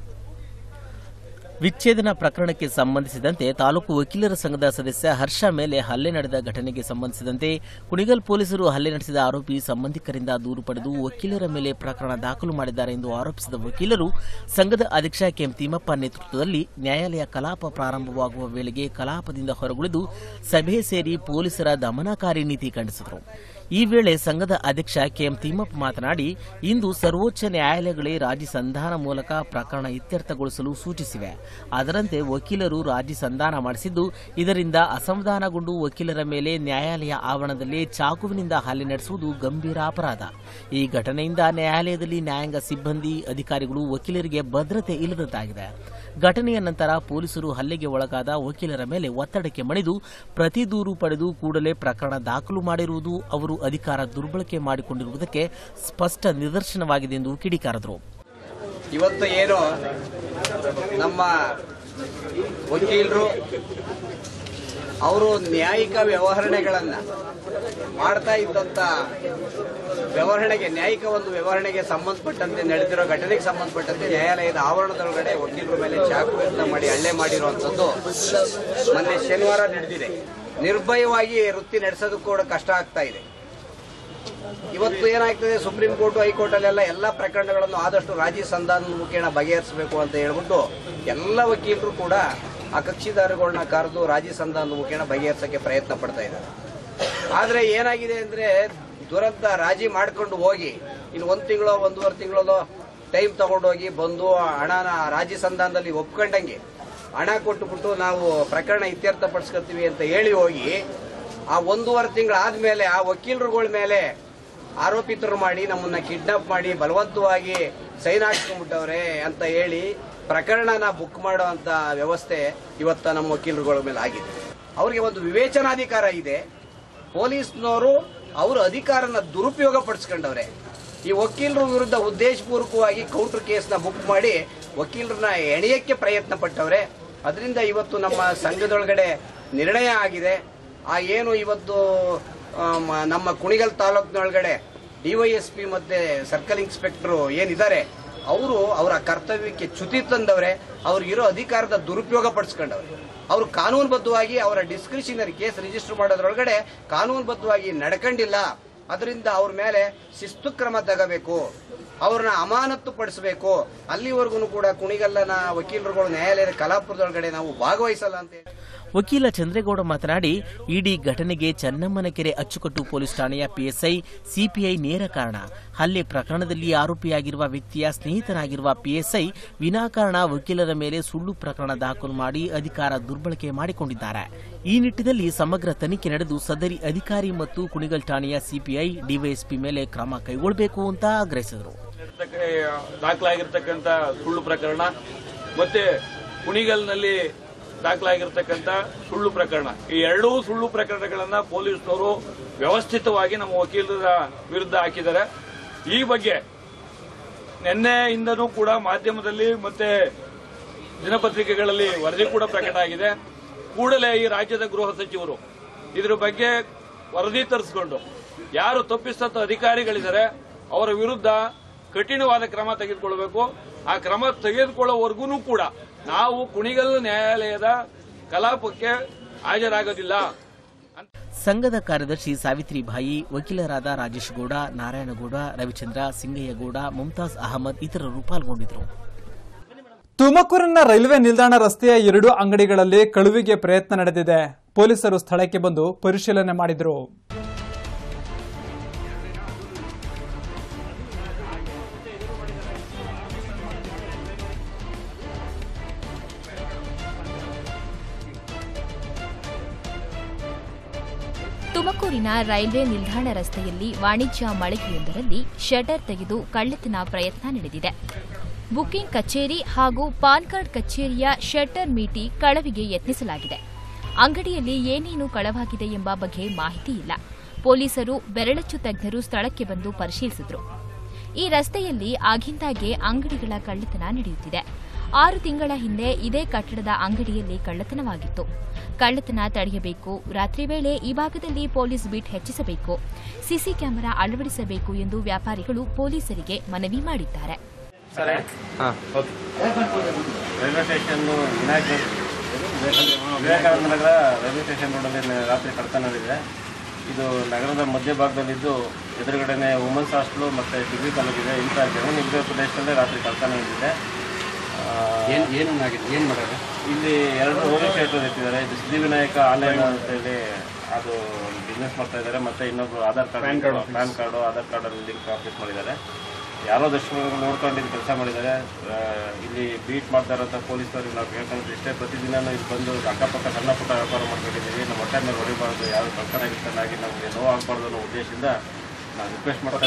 Speaker 10: ವಿಚ್ಛೇದನ ಪ್ರಕರಣಕ್ಕೆ ಸಂಬಂಧಿಸಿದಂತೆ ತಾಲೂಕು ವಕೀಲರ ಸಂಘದ ಸದಸ್ಯ ಹರ್ಷ ಮೇಲೆ ಹಲ್ಲೆ ನಡೆದ ಘಟನೆಗೆ ಸಂಬಂಧಿಸಿದಂತೆ ಕುಣಿಗಲ್ ಪೊಲೀಸರು ಹಲ್ಲೆ ನಡೆಸಿದ ಆರೋಪಿ ಸಂಬಂಧಿಕರಿಂದ ದೂರು ಪಡೆದು ವಕೀಲರ ಮೇಲೆ ಪ್ರಕರಣ ದಾಖಲು ಮಾಡಿದ್ದಾರೆ ಎಂದು ಆರೋಪಿಸಿದ ವಕೀಲರು ಸಂಘದ ಅಧ್ಯಕ್ಷ ಕೆಎಂ ತಿಮ್ಮಪ್ಪ ನೇತೃತ್ವದಲ್ಲಿ ನ್ಯಾಯಾಲಯ ಕಲಾಪ ಪ್ರಾರಂಭವಾಗುವ ವೇಳೆಗೆ ಕಲಾಪದಿಂದ ಹೊರಗುಳಿದು ಸಭೆ ಸೇರಿ ಪೊಲೀಸರ ದಮನಕಾರಿ ನೀತಿ ಖಂಡಿಸಿದರು ಈ ವೇಳೆ ಸಂಘದ ಅಧ್ಯಕ್ಷ ಕೆಎಂ ತಿಮ್ಮಪ್ಪ ಮಾತನಾಡಿ ಇಂದು ಸರ್ವೋಚ್ಚ ನ್ಯಾಯಾಲಯಗಳೇ ರಾಜಿ ಸಂಧಾನ ಮೂಲಕ ಪ್ರಕರಣ ಇತ್ಯರ್ಥಗೊಳಿಸಲು ಸೂಚಿಸಿವೆ ಅದರಂತೆ ವಕೀಲರು ರಾಜಿ ಸಂಧಾನ ಮಾಡಿಸಿದ್ದು ಇದರಿಂದ ಅಸಮಾಧಾನಗೊಂಡು ವಕೀಲರ ಮೇಲೆ ನ್ಯಾಯಾಲಯ ಆವರಣದಲ್ಲಿ ಚಾಕುವಿನಿಂದ ಹಲ್ಲೆ ನಡೆಸುವುದು ಗಂಭೀರ ಅಪರಾಧ ಈ ಘಟನೆಯಿಂದ ನ್ಯಾಯಾಲಯದಲ್ಲಿ ನ್ಯಾಯಾಂಗ ಸಿಬ್ಬಂದಿ ಅಧಿಕಾರಿಗಳು ವಕೀಲರಿಗೆ ಭದ್ರತೆ ಇಲ್ಲದಂತಾಗಿದೆ ಘಟನೆಯ ನಂತರ ಪೊಲೀಸರು ಹಲ್ಲೆಗೆ ಒಳಗಾದ ವಕೀಲರ ಮೇಲೆ ಒತ್ತಡಕ್ಕೆ ಮಣಿದು ಪ್ರತಿ ದೂರು ಪಡೆದು ಕೂಡಲೇ ಪ್ರಕರಣ ದಾಖಲು ಮಾಡಿರುವುದು ಅವರು ಅಧಿಕಾರ ದುರ್ಬಳಕೆ ಮಾಡಿಕೊಂಡಿರುವುದಕ್ಕೆ ಸ್ಪಷ್ಟ ನಿದರ್ಶನವಾಗಿದೆ ಎಂದು ಕಿಡಿಕಾರದರು
Speaker 16: ಇವತ್ತು ಏನು ನಮ್ಮ ವಕೀಲರು ಅವರು ನ್ಯಾಯಿಕ ವ್ಯವಹರಣೆಗಳನ್ನು ಮಾಡ್ತಾ ಇದ್ದಂಥ ವ್ಯವಹರಣೆಗೆ ನ್ಯಾಯಿಕ ಒಂದು ವ್ಯವಹರಣೆಗೆ ಸಂಬಂಧಪಟ್ಟಂತೆ ನಡೆದಿರೋ ಘಟನೆಗೆ ಸಂಬಂಧಪಟ್ಟಂತೆ ನ್ಯಾಯಾಲಯದ ಆವರಣದೊಳಗಡೆ ವಕೀಲರ ಮೇಲೆ ಚಾಕು ಯತ್ನ ಮಾಡಿ ಹಳ್ಳೆ ಮಾಡಿರುವಂಥದ್ದು ಮೊನ್ನೆ ಶನಿವಾರ ನಡೆದಿದೆ ನಿರ್ಭಯವಾಗಿ ವೃತ್ತಿ ನಡೆಸೋದಕ್ಕೂ ಕೂಡ ಕಷ್ಟ ಆಗ್ತಾ ಇದೆ ಇವತ್ತು ಏನಾಗ್ತದೆ ಸುಪ್ರೀಂ ಕೋರ್ಟ್ ಹೈಕೋರ್ಟ್ ಅಲ್ಲೆಲ್ಲ ಎಲ್ಲ ಪ್ರಕರಣಗಳನ್ನು ಆದಷ್ಟು ರಾಜಿ ಸಂಧಾನದ ಮುಖೇನ ಬಗೆಹರಿಸಬೇಕು ಅಂತ ಹೇಳ್ಬಿಟ್ಟು ಎಲ್ಲ ವಕೀಲರು ಕೂಡ ಆ ಕಕ್ಷಿದಾರಗಳನ್ನ ಕರೆದು ರಾಜಿ ಸಂಧಾನದ ಮುಖೇನ ಬಗೆಹರಿಸಕ್ಕೆ ಪ್ರಯತ್ನ ಪಡ್ತಾ ಇದ್ದಾರೆ ಆದ್ರೆ ಏನಾಗಿದೆ ಅಂದ್ರೆ ದುರಂತ ರಾಜಿ ಮಾಡ್ಕೊಂಡು ಹೋಗಿ ಇನ್ನು ಒಂದ್ ತಿಂಗಳೋ ಒಂದೂವರೆ ತಿಂಗಳೋ ಟೈಮ್ ತಗೊಂಡೋಗಿ ಬಂದು ಹಣನ ರಾಜಿ ಸಂಧಾನದಲ್ಲಿ ಒಪ್ಕೊಂಡಂಗೆ ಹಣ ಕೊಟ್ಟುಬಿಟ್ಟು ನಾವು ಪ್ರಕರಣ ಇತ್ಯರ್ಥ ಪಡಿಸ್ಕೊತೀವಿ ಅಂತ ಹೇಳಿ ಹೋಗಿ ಆ ಒಂದೂವರೆ ತಿಂಗಳಾದ್ಮೇಲೆ ಆ ವಕೀಲರುಗಳ ಮೇಲೆ ಆರೋಪಿತರು ಮಾಡಿ ನಮ್ಮನ್ನ ಕಿಡ್ನಾಪ್ ಮಾಡಿ ಬಲವಂತವಾಗಿ ಸೈನ್ ಹಾಕ್ಸ್ಕೊಂಡ್ಬಿಟ್ಟವ್ರೆ ಅಂತ ಹೇಳಿ ಪ್ರಕರಣನ ಬುಕ್ ಮಾಡುವಂತ ವ್ಯವಸ್ಥೆ ಇವತ್ತ ನಮ್ಮ ವಕೀಲರುಗಳ ಮೇಲೆ ಆಗಿದೆ ಅವ್ರಿಗೆ ಒಂದು ವಿವೇಚನಾಧಿಕಾರ ಇದೆ ಪೊಲೀಸ್ನವರು ಅವ್ರ ಅಧಿಕಾರನ ದುರುಪಯೋಗ ಪಡಿಸ್ಕೊಂಡವ್ರೆ ಈ ವಕೀಲರ ವಿರುದ್ಧ ಉದ್ದೇಶಪೂರ್ವಕವಾಗಿ ಕೌಂಟರ್ ಕೇಸ್ನ ಬುಕ್ ಮಾಡಿ ವಕೀಲರನ್ನ ಎಳೆಯಕ್ಕೆ ಪ್ರಯತ್ನ ಪಟ್ಟವ್ರೆ ಅದರಿಂದ ಇವತ್ತು ನಮ್ಮ ಸಂಘದೊಳಗಡೆ ನಿರ್ಣಯ ಆಗಿದೆ ಆ ಏನು ಇವತ್ತು ಆ, ಮ- ನಮ್ಮ ಕುಣಿಗಲ್ ತಾಲೂಕಿನೊಳಗಡೆ ಡಿವೈಎಸ್ಪಿ ಮತ್ತೆ ಸರ್ಕಲ್ ಇನ್ಸ್ಪೆಕ್ಟರ್ ಏನಿದ್ದಾರೆ ಅವರು ಅವರ ಕರ್ತವ್ಯಕ್ಕೆ ಚ್ಯುತಿ ತಂದವ್ರೆ ಅವ್ರಿಗಿರೋ ಅಧಿಕಾರದ ದುರುಪಯೋಗ ಪಡಿಸ್ಕೊಂಡವ್ರೆ ಅವರು ಕಾನೂನುಬದ್ಧವಾಗಿ ಅವರ ಡಿಸ್ಕ್ರಿಷನರಿ ಕೇಸ್ ರಿಜಿಸ್ಟರ್ ಮಾಡೋದ್ರೊಳಗಡೆ ಕಾನೂನುಬದ್ಧವಾಗಿ ನಡ್ಕೊಂಡಿಲ್ಲ ಅದರಿಂದ ಅವ್ರ ಮೇಲೆ ಶಿಸ್ತು ಕ್ರಮ ತಗೋಬೇಕು ಅವ್ರನ್ನ ಅಮಾನತ್ತು ಪಡಿಸಬೇಕು ಅಲ್ಲಿವರೆಗೂ ಕೂಡ ಕುಣಿಗಲ್ಲನ ವಕೀಲರುಗಳು ನ್ಯಾಯಾಲಯದ ಕಲಾಪುರದೊಳಗಡೆ ನಾವು ಭಾಗವಹಿಸಲ್ಲ ಅಂತ ಹೇಳಿ
Speaker 10: ವಕೀಲ ಚಂದ್ರೇಗೌಡ ಮಾತನಾಡಿ ಇಡೀ ಘಟನೆಗೆ ಚನ್ನಮ್ಮನ ಕೆರೆ ಅಚ್ಚುಕಟ್ಟು ಪೊಲೀಸ್ ಠಾಣೆಯ ಪಿಎಸ್ಐ ಸಿಪಿಐ ನೇರ ಕಾರಣ ಹಲ್ಲೆ ಪ್ರಕರಣದಲ್ಲಿ ಆರೋಪಿಯಾಗಿರುವ ವ್ಯಕ್ತಿಯ ಸ್ನೇಹಿತನಾಗಿರುವ ಪಿಎಸ್ಐ ವಿನಾಕಾರಣ ವಕೀಲರ ಮೇಲೆ ಸುಳ್ಳು ಪ್ರಕರಣ ದಾಖಲು ಮಾಡಿ ಅಧಿಕಾರ ದುರ್ಬಳಕೆ ಮಾಡಿಕೊಂಡಿದ್ದಾರೆ ಈ ನಿಟ್ಟಿನಲ್ಲಿ ಸಮಗ್ರ ತನಿಖೆ ನಡೆದು ಸದರಿ ಅಧಿಕಾರಿ ಮತ್ತು ಕುಣಿಗಲ್ ಠಾಣೆಯ ಸಿಪಿಐ ಡಿವೈಎಸ್ಪಿ ಮೇಲೆ ಕ್ರಮ ಕೈಗೊಳ್ಳಬೇಕು ಅಂತ ಆಗ್ರಹಿಸಿದರು
Speaker 17: ದಾಖಲಾಗಿರ್ತಕ್ಕಂಥ ಸುಳ್ಳು ಪ್ರಕರಣ ಮತ್ತೆ ಕುಣಿಗಲ್ನಲ್ಲಿ ದಾಖಲಾಗಿರ್ತಕ್ಕಂಥ ಸುಳ್ಳು ಪ್ರಕರಣ ಈ ಎರಡೂ ಸುಳ್ಳು ಪ್ರಕರಣಗಳನ್ನ ಪೊಲೀಸ್ನವರು ವ್ಯವಸ್ಥಿತವಾಗಿ ನಮ್ಮ ವಕೀಲರ ವಿರುದ್ಧ ಹಾಕಿದ್ದಾರೆ ಈ ಬಗ್ಗೆ ನಿನ್ನೆಯಿಂದನೂ ಕೂಡ ಮಾಧ್ಯಮದಲ್ಲಿ ಮತ್ತೆ ದಿನಪತ್ರಿಕೆಗಳಲ್ಲಿ ವರದಿ ಕೂಡ ಪ್ರಕಟ ಆಗಿದೆ ಕೂಡಲೇ ಈ ರಾಜ್ಯದ ಗೃಹ ಸಚಿವರು ಇದ್ರ ಬಗ್ಗೆ ವರದಿ ತರಿಸಿಕೊಂಡು ಯಾರು ತಪ್ಪಿಸ್ತಂತ ಅಧಿಕಾರಿಗಳಿದ್ದಾರೆ ಅವರ ವಿರುದ್ಧ ಕಠಿಣವಾದ ಕ್ರಮ ತೆಗೆದುಕೊಳ್ಬೇಕು ಆ ಕ್ರಮ ತೆಗೆದುಕೊಳ್ಳೋವರೆಗೂ ಕೂಡ ನಾವು ಕುಣಿಗಲ್ ನ್ಯಾಯಾಲಯದ ಕಲಾಪಕ್ಕೆ ಹಾಜರಾಗೋದಿಲ್ಲ
Speaker 10: ಸಂಘದ ಕಾರ್ಯದರ್ಶಿ ಸಾವಿತ್ರಿ ಭಾಯಿ ವಕೀಲರಾದ ರಾಜೇಶ್ ಗೌಡ ನಾರಾಯಣಗೌಡ ರವಿಚಂದ್ರ ಸಿಂಗಯ್ಯಗೌಡ ಮುಮ್ತಾಜ್ ಅಹಮದ್ ಇತರರು ಪಾಲ್ಗೊಂಡಿದ್ದರು
Speaker 1: ತುಮಕೂರಿನ ರೈಲ್ವೆ ನಿಲ್ದಾಣ ರಸ್ತೆಯ ಎರಡು ಅಂಗಡಿಗಳಲ್ಲಿ ಕಳುವಿಗೆ ಪ್ರಯತ್ನ ನಡೆದಿದೆ ಪೊಲೀಸರು ಸ್ಥಳಕ್ಕೆ ಬಂದು ಪರಿಶೀಲನೆ ಮಾಡಿದರು
Speaker 2: ತುಮಕೂರಿನ ರೈಲ್ವೆ ನಿಲ್ದಾಣ ರಸ್ತೆಯಲ್ಲಿ ವಾಣಿಜ್ಯ ಮಳಿಗೆಯೊಂದರಲ್ಲಿ ಶಟರ್ ತೆಗೆದು ಕಳ್ಳತನ ಪ್ರಯತ್ನ ನಡೆದಿದೆ ಬುಕಿಂಗ್ ಕಚೇರಿ ಹಾಗೂ ಪಾನ್ ಕಾರ್ಡ್ ಕಚೇರಿಯ ಶಟರ್ ಮೀಟಿ ಕಳವಿಗೆ ಯತ್ನಿಸಲಾಗಿದೆ ಅಂಗಡಿಯಲ್ಲಿ ಏನೇನು ಕಳವಾಗಿದೆ ಎಂಬ ಬಗ್ಗೆ ಮಾಹಿತಿ ಇಲ್ಲ ಪೊಲೀಸರು ಬೆರಳಚ್ಚು ತಜ್ಞರು ಸ್ಥಳಕ್ಕೆ ಬಂದು ಪರಿಶೀಲಿಸಿದರು ಈ ರಸ್ತೆಯಲ್ಲಿ ಆಗಿಂದಾಗೆ ಅಂಗಡಿಗಳ ಕಳ್ಳತನ ನಡೆಯುತ್ತಿದೆ ಆರು ತಿಂಗಳ ಹಿಂದೆ ಇದೇ ಕಟ್ಟಡದ ಅಂಗಡಿಯಲ್ಲಿ ಕಳ್ಳತನವಾಗಿತ್ತು ಕಳ್ಳತನ ತಡೆಯಬೇಕು ರಾತ್ರಿ ವೇಳೆ ಈ ಭಾಗದಲ್ಲಿ ಪೊಲೀಸ್ ಬೀಟ್ ಹೆಚ್ಚಿಸಬೇಕು ಸಿಸಿ ಕ್ಯಾಮೆರಾ ಅಳವಡಿಸಬೇಕು ಎಂದು ವ್ಯಾಪಾರಿಗಳು ಪೊಲೀಸರಿಗೆ ಮನವಿ ಮಾಡಿದ್ದಾರೆ
Speaker 18: railway station Vinayaka Vivekananda Nagar railway station ರೋಡಲ್ಲಿ ರಾತ್ರಿ ಕಳ್ತನ ನಡೆದಿದೆ ಇದು ನಗರದ ಮಧ್ಯಭಾಗದಲ್ಲಿದ್ದು ಎದುರುಗಡೆನೆ ವುಮನ್ಸ್ ಹಾಸ್ಟೆಲು ಮತ್ತು ಡಿಗ್ರಿ ಕಾಲೇಜ್ ಇದೆ ಇಂಥ ಜನನಿಬಿಡ ಪ್ರದೇಶದಲ್ಲೇ ರಾತ್ರಿ ಕಳ್ತನ ನಡೆದಿದೆ
Speaker 19: ಏನ್ ಏನಾಗಿದೆ ಏನ್ ಮಾಡೋದು
Speaker 18: ಇಲ್ಲಿ ಎರಡು ರೋಗಿ ಥಿಯೇಟರ್ ಇಟ್ಟಿದ್ದಾರೆ ಇದು ಸಿದ್ಧಿವಿನಾಯಕ ಆನ್ಲೈನ್ ಅಂತ ಹೇಳಿ ಅದು ಬಿಸ್ನೆಸ್ ಮಾಡ್ತಾ ಇದ್ದಾರೆ ಮತ್ತೆ ಇನ್ನೊಬ್ರು Aadhaar card
Speaker 19: Pan card
Speaker 18: pan card Aadhaar card link office ಮಾಡಿದ್ದಾರೆ ಯಾರೋ ದರ್ಶಕರು ನೋಡ್ಕೊಂಡು ಇಲ್ಲಿ ಕೆಲಸ ಮಾಡಿದ್ದಾರೆ ಆ, ಇಲ್ಲಿ ಬೀಟ್ ಮಾಡ್ತಾ ಇರೋಂಥ ಪೊಲೀಸರಿಗೆ ನಾವು ಕೇಳ್ಕೊಂಡ್ರೆ ಇಷ್ಟೇ ಪ್ರತಿದಿನನೂ ಇಲ್ಲಿ ಬಂದು ಅಕ್ಕಪಕ್ಕ ಸಣ್ಣ ಪುಟ್ಟ ವ್ಯಾಪಾರ ಮಾಡ್ಕೊಂಡಿದ್ದೀವಿ ನಮ್ಮ ಹೊಟ್ಟೆ ಮೇಲೆ ಹೊಡಿಬಾರ್ದು ಯಾರು ಕಳ್ತನ ಗಿರ್ತನಾಗಿ ನಮಗೆ ನೋವು ಆಗಬಾರ್ದು ಅನ್ನೋ ಉದ್ದೇಶದಿಂದ ನಾವು ರಿಕ್ವೆಸ್ಟ್ ಮಾಡ್ತಾ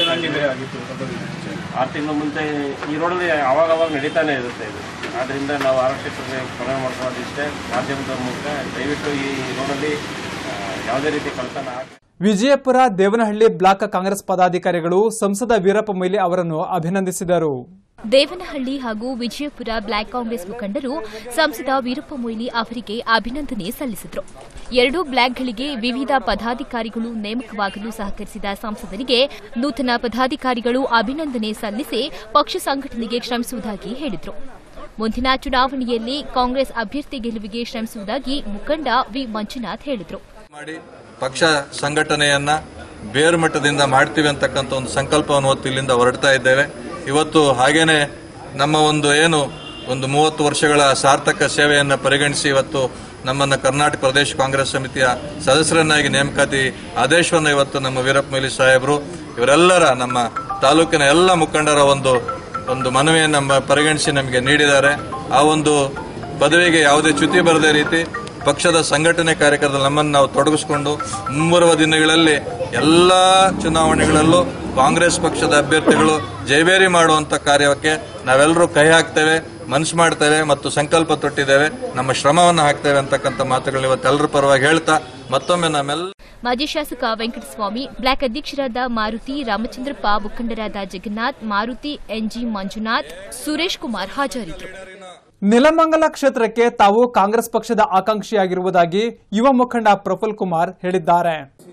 Speaker 18: ಆರು ತಿಂಗಳು ಮುಂಚೆ ಈ ರೋಡಲ್ಲಿ ಅವಾಗ ಅವಾಗ ನಡೀತಾನೆ ಇರುತ್ತೆ ಇದು ಆದ್ದರಿಂದ ನಾವು ಆರಕ್ಷಕರಿಗೆ ಮನವಿ ಮಾಡ್ಕೊಳ್ಳೋದು ಇಷ್ಟೇ ಮಾಧ್ಯಮದ ಮೂಲಕ ದಯವಿಟ್ಟು ಈ ರೋಡಲ್ಲಿ ಆ, ಯಾವುದೇ ರೀತಿ ಕಳ್ತನ ಆಗ
Speaker 1: ವಿಜಯಪುರ ದೇವನಹಳ್ಳಿ ಬ್ಲಾಕ್ ಕಾಂಗ್ರೆಸ್ ಪದಾಧಿಕಾರಿಗಳು ಸಂಸದ ವೀರಪ್ಪ ಮೊಯ್ಲಿ ಅವರನ್ನು ಅಭಿನಂದಿಸಿದರು
Speaker 2: ದೇವನಹಳ್ಳಿ ಹಾಗೂ ವಿಜಯಪುರ ಬ್ಲಾಕ್ ಕಾಂಗ್ರೆಸ್ ಮುಖಂಡರು ಸಂಸದ ವೀರಪ್ಪ ಮೊಯ್ಲಿ ಅವರಿಗೆ ಅಭಿನಂದನೆ ಸಲ್ಲಿಸಿದರು ಎರಡೂ ಬ್ಲಾಕ್ಗಳಿಗೆ ವಿವಿಧ ಪದಾಧಿಕಾರಿಗಳು ನೇಮಕವಾಗಲು ಸಹಕರಿಸಿದ ಸಂಸದರಿಗೆ ನೂತನ ಪದಾಧಿಕಾರಿಗಳು ಅಭಿನಂದನೆ ಸಲ್ಲಿಸಿ ಪಕ್ಷ ಸಂಘಟನೆಗೆ ಶ್ರಮಿಸುವುದಾಗಿ ಹೇಳಿದರು ಮುಂದಿನ ಚುನಾವಣೆಯಲ್ಲಿ ಕಾಂಗ್ರೆಸ್ ಅಭ್ಯರ್ಥಿ ಗೆಲುವಿಗೆ ಶ್ರಮಿಸುವುದಾಗಿ ಮುಖಂಡ ವಿ ಮಂಜುನಾಥ್ ಹೇಳಿದರು
Speaker 20: ಮಾಡಿ ಪಕ್ಷ ಸಂಘಟನೆಯನ್ನ ಬೇರು ಮಟ್ಟದಿಂದ ಮಾಡ್ತೀವಿ ಅಂತಕ್ಕಂಥ ಒಂದು ಸಂಕಲ್ಪವನ್ನು ಹೊತ್ತು ಇಲ್ಲಿಂದ ಹೊರಡ್ತಾ ಇದ್ದೇವೆ ಇವತ್ತು ಹಾಗೇನೆ ನಮ್ಮ ಒಂದು ಏನು ಒಂದು ಮೂವತ್ತು ವರ್ಷಗಳ ಸಾರ್ಥಕ ಸೇವೆಯನ್ನು ಪರಿಗಣಿಸಿ ಇವತ್ತು ನಮ್ಮನ್ನು ಕರ್ನಾಟಕ ಪ್ರದೇಶ ಕಾಂಗ್ರೆಸ್ ಸಮಿತಿಯ ಸದಸ್ಯರನ್ನಾಗಿ ನೇಮಕಾತಿ ಆದೇಶವನ್ನು ಇವತ್ತು ನಮ್ಮ ವೀರಪ್ಪ ಮೊಯ್ಲಿ ಸಾಹೇಬರು ಇವರೆಲ್ಲರ ನಮ್ಮ ತಾಲೂಕಿನ ಎಲ್ಲ ಮುಖಂಡರ ಒಂದು ಒಂದು ಮನವಿಯನ್ನು ನಮ್ಮ ಪರಿಗಣಿಸಿ ನಮಗೆ ನೀಡಿದ್ದಾರೆ ಆ ಒಂದು ಪದವಿಗೆ ಯಾವುದೇ ಚ್ಯುತಿ ಬರದೇ ರೀತಿ ಪಕ್ಷದ ಸಂಘಟನೆ ಕಾರ್ಯಕ್ರಮದಲ್ಲಿ ನಮ್ಮನ್ನು ನಾವು ತೊಡಗಿಸಿಕೊಂಡು ಮುಂಬರುವ ದಿನಗಳಲ್ಲಿ ಎಲ್ಲ ಚುನಾವಣೆಗಳಲ್ಲೂ ಕಾಂಗ್ರೆಸ್ ಪಕ್ಷದ ಅಭ್ಯರ್ಥಿಗಳು ಜಯಬೇರಿ ಮಾಡುವಂತ ಕಾರ್ಯಕ್ಕೆ ನಾವೆಲ್ಲರೂ ಕೈ ಹಾಕ್ತೇವೆ ಮನಸ್ಸು ಮಾಡ್ತೇವೆ ಮತ್ತು ಸಂಕಲ್ಪ ತೊಟ್ಟಿದ್ದೇವೆ ನಮ್ಮ ಶ್ರಮವನ್ನು ಹಾಕ್ತೇವೆ ಅಂತಕ್ಕಂಥ ಮಾತುಗಳನ್ನ ಇವತ್ತೆಲ್ಲರ ಪರವಾಗಿ ಹೇಳ್ತಾ ಮತ್ತೊಮ್ಮೆ ನಮ್ಮೆಲ್ಲ
Speaker 2: ಮಾಜಿ ಶಾಸಕ ವೆಂಕಟಸ್ವಾಮಿ ಬ್ಲಾಕ್ ಅಧ್ಯಕ್ಷರಾದ ಮಾರುತಿ ರಾಮಚಂದ್ರಪ್ಪ ಮುಖಂಡರಾದ ಜಗನ್ನಾಥ್ ಮಾರುತಿ ಎನ್ಜಿ ಮಂಜುನಾಥ್ ಸುರೇಶ್ ಕುಮಾರ್ ಹಾಜರಿದ್ದರು
Speaker 1: ನೆಲಮಂಗಲ ಕ್ಷೇತ್ರಕ್ಕೆ ತಾವು ಕಾಂಗ್ರೆಸ್ ಪಕ್ಷದ ಆಕಾಂಕ್ಷಿಯಾಗಿರುವುದಾಗಿ ಯುವ ಮುಖಂಡ ಪ್ರಫುಲ್ ಕುಮಾರ್ ಹೇಳಿದ್ದಾರೆ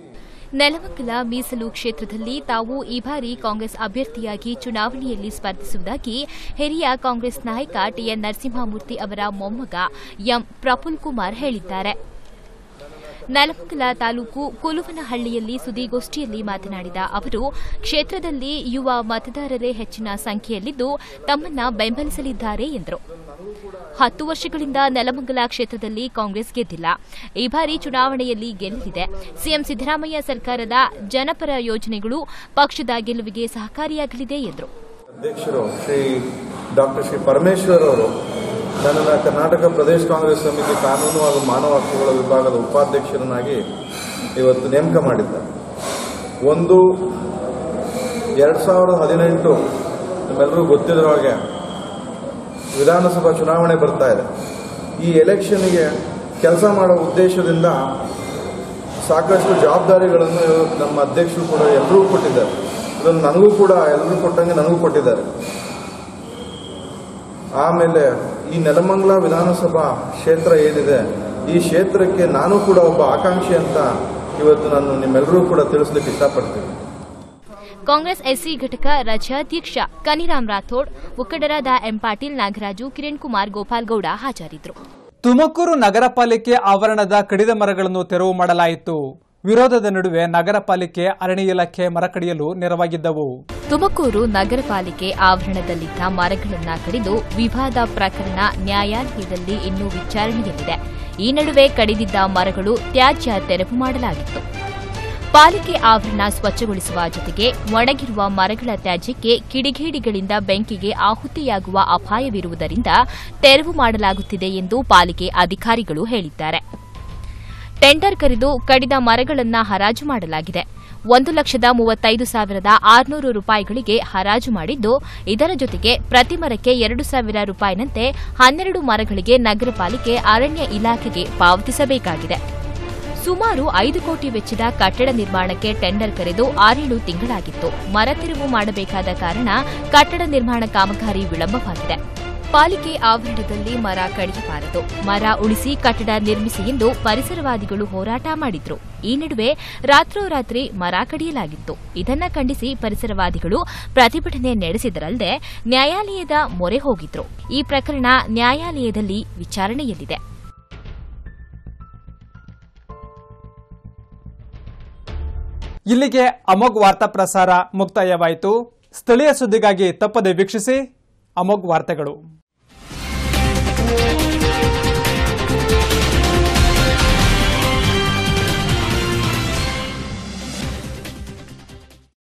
Speaker 2: ನೆಲಮಂಗಲ ಮೀಸಲು ಕ್ಷೇತ್ರದಲ್ಲಿ ತಾವು ಈ ಬಾರಿ ಕಾಂಗ್ರೆಸ್ ಅಭ್ಯರ್ಥಿಯಾಗಿ ಚುನಾವಣೆಯಲ್ಲಿ ಸ್ಪರ್ಧಿಸುವುದಾಗಿ ಹಿರಿಯ ಕಾಂಗ್ರೆಸ್ ನಾಯಕ ಟಿಎನ್ ನರಸಿಂಹಮೂರ್ತಿ ಅವರ ಮೊಮ್ಮಗ ಎಂ ಪ್ರಫುಲ್ ಕುಮಾರ್ ಹೇಳಿದ್ದಾರೆ ನೆಲಮಂಗಲ ತಾಲೂಕು ಕುಲುವನಹಳ್ಳಿಯಲ್ಲಿ ಸುದ್ದಿಗೋಷ್ಠಿಯಲ್ಲಿ ಮಾತನಾಡಿದ ಅವರು ಕ್ಷೇತ್ರದಲ್ಲಿ ಯುವ ಮತದಾರರೇ ಹೆಚ್ಚಿನ ಸಂಖ್ಯೆಯಲ್ಲಿದ್ದು ತಮ್ಮನ್ನ ಬೆಂಬಲಿಸಲಿದ್ದಾರೆ ಎಂದರು ಹತ್ತು ವರ್ಷಗಳಿಂದ ನೆಲಮಂಗಲ ಕ್ಷೇತ್ರದಲ್ಲಿ ಕಾಂಗ್ರೆಸ್ ಗೆದ್ದಿಲ್ಲ ಈ ಬಾರಿ ಚುನಾವಣೆಯಲ್ಲಿ ಗೆಲ್ಲಲಿದೆ ಸಿಎಂ ಸಿದ್ದರಾಮಯ್ಯ ಸರ್ಕಾರದ ಜನಪರ ಯೋಜನೆಗಳು ಪಕ್ಷದ ಗೆಲುವಿಗೆ ಸಹಕಾರಿಯಾಗಲಿದೆ ಎಂದರು
Speaker 21: ಅಧ್ಯಕ್ಷರು ಶ್ರೀ ಡಾಕ್ಟರ್ ಶ್ರೀ ಪರಮೇಶ್ವರ್ ಅವರು ನನ್ನನ್ನು ಕರ್ನಾಟಕ ಪ್ರದೇಶ ಕಾಂಗ್ರೆಸ್ ಸಮಿತಿ ಕಾನೂನು ಹಾಗೂ ಮಾನವ ಹಕ್ಕುಗಳ ವಿಭಾಗದ ಉಪಾಧ್ಯಕ್ಷರನ್ನಾಗಿ ಇವತ್ತು ನೇಮಕ ಮಾಡಿದ್ದಾರೆ ಒಂದು ಎರಡು ಸಾವಿರದ ಹದಿನೆಂಟು ನಿಮ್ಮೆಲ್ಲರೂ ಗೊತ್ತಿದ್ರ ಹಾಗೆ ವಿಧಾನಸಭಾ ಚುನಾವಣೆ ಬರ್ತಾ ಇದೆ ಈ ಎಲೆಕ್ಷನ್ಗೆ ಕೆಲಸ ಮಾಡೋ ಉದ್ದೇಶದಿಂದ ಸಾಕಷ್ಟು ಜವಾಬ್ದಾರಿಗಳನ್ನು ನಮ್ಮ ಅಧ್ಯಕ್ಷರು ಕೂಡ ಎಲ್ಲರೂ ಕೊಟ್ಟಿದ್ದಾರೆ ಇದನ್ನು ನನಗೂ ಕೂಡ ಎಲ್ಲರೂ ಕೊಟ್ಟಂಗೆ ನನಗೂ ಕೊಟ್ಟಿದ್ದಾರೆ ಆಮೇಲೆ ಈ ನೆಲಮಂಗಲ ವಿಧಾನಸಭಾ ಕ್ಷೇತ್ರ ಏನಿದೆ ಈ ಕ್ಷೇತ್ರಕ್ಕೆ ನಾನು ಕೂಡ ಒಬ್ಬ ಆಕಾಂಕ್ಷಿ ಅಂತ ಇವತ್ತು ನಾನು ನಿಮ್ಮೆಲ್ಲರೂ ಕೂಡ ತಿಳಿಸ್ಲಿಕ್ಕೆ ಇಷ್ಟಪಡ್ತೀನಿ
Speaker 2: ಕಾಂಗ್ರೆಸ್ ಎಸ್ಸಿ ಘಟಕ ರಾಜ್ಯಾಧ್ಯಕ್ಷ ಕನಿರಾಮ್ ರಾಥೋಡ್ ಮುಖಂಡರಾದ ಎಂ ಪಾಟೀಲ್ ನಾಗರಾಜು ಕಿರಣ್ ಕುಮಾರ್ ಗೋಪಾಲ್ಗೌಡ ಹಾಜರಿದ್ದರು
Speaker 1: ತುಮಕೂರು ನಗರ ಪಾಲಿಕೆ ಆವರಣದ ಕಡಿದ ಮರಗಳನ್ನು ತೆರವು ಮಾಡಲಾಯಿತು ವಿರೋಧದ ನಡುವೆ ನಗರ ಪಾಲಿಕೆ ಅರಣ್ಯ ಇಲಾಖೆ ಮರ ಕಡಿಯಲು ನೆರವಾಗಿದ್ದವು
Speaker 2: ತುಮಕೂರು ನಗರ ಪಾಲಿಕೆ ಆವರಣದಲ್ಲಿದ್ದ ಮರಗಳನ್ನು ಕಡಿದು ವಿವಾದ ಪ್ರಕರಣ ನ್ಯಾಯಾಲಯದಲ್ಲಿ ಇನ್ನೂ ವಿಚಾರಣೆಯಲ್ಲಿದೆ ಈ ನಡುವೆ ಕಡಿದಿದ್ದ ಮರಗಳು ತ್ಯಾಜ್ಯ ತೆರವು ಮಾಡಲಾಗಿತ್ತು ಪಾಲಿಕೆ ಆವರಣ ಸ್ವಚ್ಛಗೊಳಿಸುವ ಜೊತೆಗೆ ಒಣಗಿರುವ ಮರಗಳ ತ್ಯಾಜ್ಯಕ್ಕೆ ಕಿಡಿಗೇಡಿಗಳಿಂದ ಬೆಂಕಿಗೆ ಆಹುತಿಯಾಗುವ ಅಪಾಯವಿರುವುದರಿಂದ ತೆರವು ಮಾಡಲಾಗುತ್ತಿದೆ ಎಂದು ಪಾಲಿಕೆ ಅಧಿಕಾರಿಗಳು ಹೇಳಿದ್ದಾರೆ ಟೆಂಡರ್ ಕರೆದು ಕಡಿದ ಮರಗಳನ್ನು ಹರಾಜು ಮಾಡಲಾಗಿದೆ ಒಂದು ಲಕ್ಷದ ಮೂವತ್ತೈದು ಸಾವಿರದ ಆರುನೂರು ರೂಪಾಯಿಗಳಿಗೆ ಹರಾಜು ಮಾಡಿದ್ದು ಇದರ ಜೊತೆಗೆ ಪ್ರತಿ ಮರಕ್ಕೆ ಎರಡು ಸಾವಿರ ರೂಪಾಯಿನಂತೆ ಹನ್ನೆರಡು ಮರಗಳಿಗೆ ನಗರ ಪಾಲಿಕೆ ಅರಣ್ಯ ಇಲಾಖೆಗೆ ಪಾವತಿಸಬೇಕಾಗಿದೆ ಸುಮಾರು ಐದು ಕೋಟಿ ವೆಚ್ಚದ ಕಟ್ಟಡ ನಿರ್ಮಾಣಕ್ಕೆ ಟೆಂಡರ್ ಕರೆದು ಆರೇಳು ತಿಂಗಳಾಗಿತ್ತು ಮರ ತೆರವು ಮಾಡಬೇಕಾದ ಕಾರಣ ಕಟ್ಟಡ ನಿರ್ಮಾಣ ಕಾಮಗಾರಿ ವಿಳಂಬವಾಗಿದೆ ಪಾಲಿಕೆ ಆವರಣದಲ್ಲಿ ಮರ ಕಡಿಯಬಾರದು ಮರ ಉಳಿಸಿ ಕಟ್ಟಡ ನಿರ್ಮಿಸಿ ಎಂದು ಪರಿಸರವಾದಿಗಳು ಹೋರಾಟ ಮಾಡಿದ್ರು ಈ ನಡುವೆ ರಾತ್ರೋರಾತ್ರಿ ಮರ ಕಡಿಯಲಾಗಿತ್ತು ಇದನ್ನ ಖಂಡಿಸಿ ಪರಿಸರವಾದಿಗಳು ಪ್ರತಿಭಟನೆ ನಡೆಸಿದರಲ್ಲದೆ ನ್ಯಾಯಾಲಯದ ಮೊರೆ ಹೋಗಿದ್ರು ಈ ಪ್ರಕರಣ ನ್ಯಾಯಾಲಯದಲ್ಲಿ ವಿಚಾರಣೆಯಲ್ಲಿದೆ
Speaker 1: ಇಲ್ಲಿಗೆ ಅಮೋಘ್ ವಾರ್ತಾ ಪ್ರಸಾರ ಮುಕ್ತಾಯವಾಯಿತು ಸ್ಥಳೀಯ ಸುದ್ದಿಗಾಗಿ ತಪ್ಪದೆ ವೀಕ್ಷಿಸಿ ಅಮೋಘ್ ವಾರ್ತೆಗಳು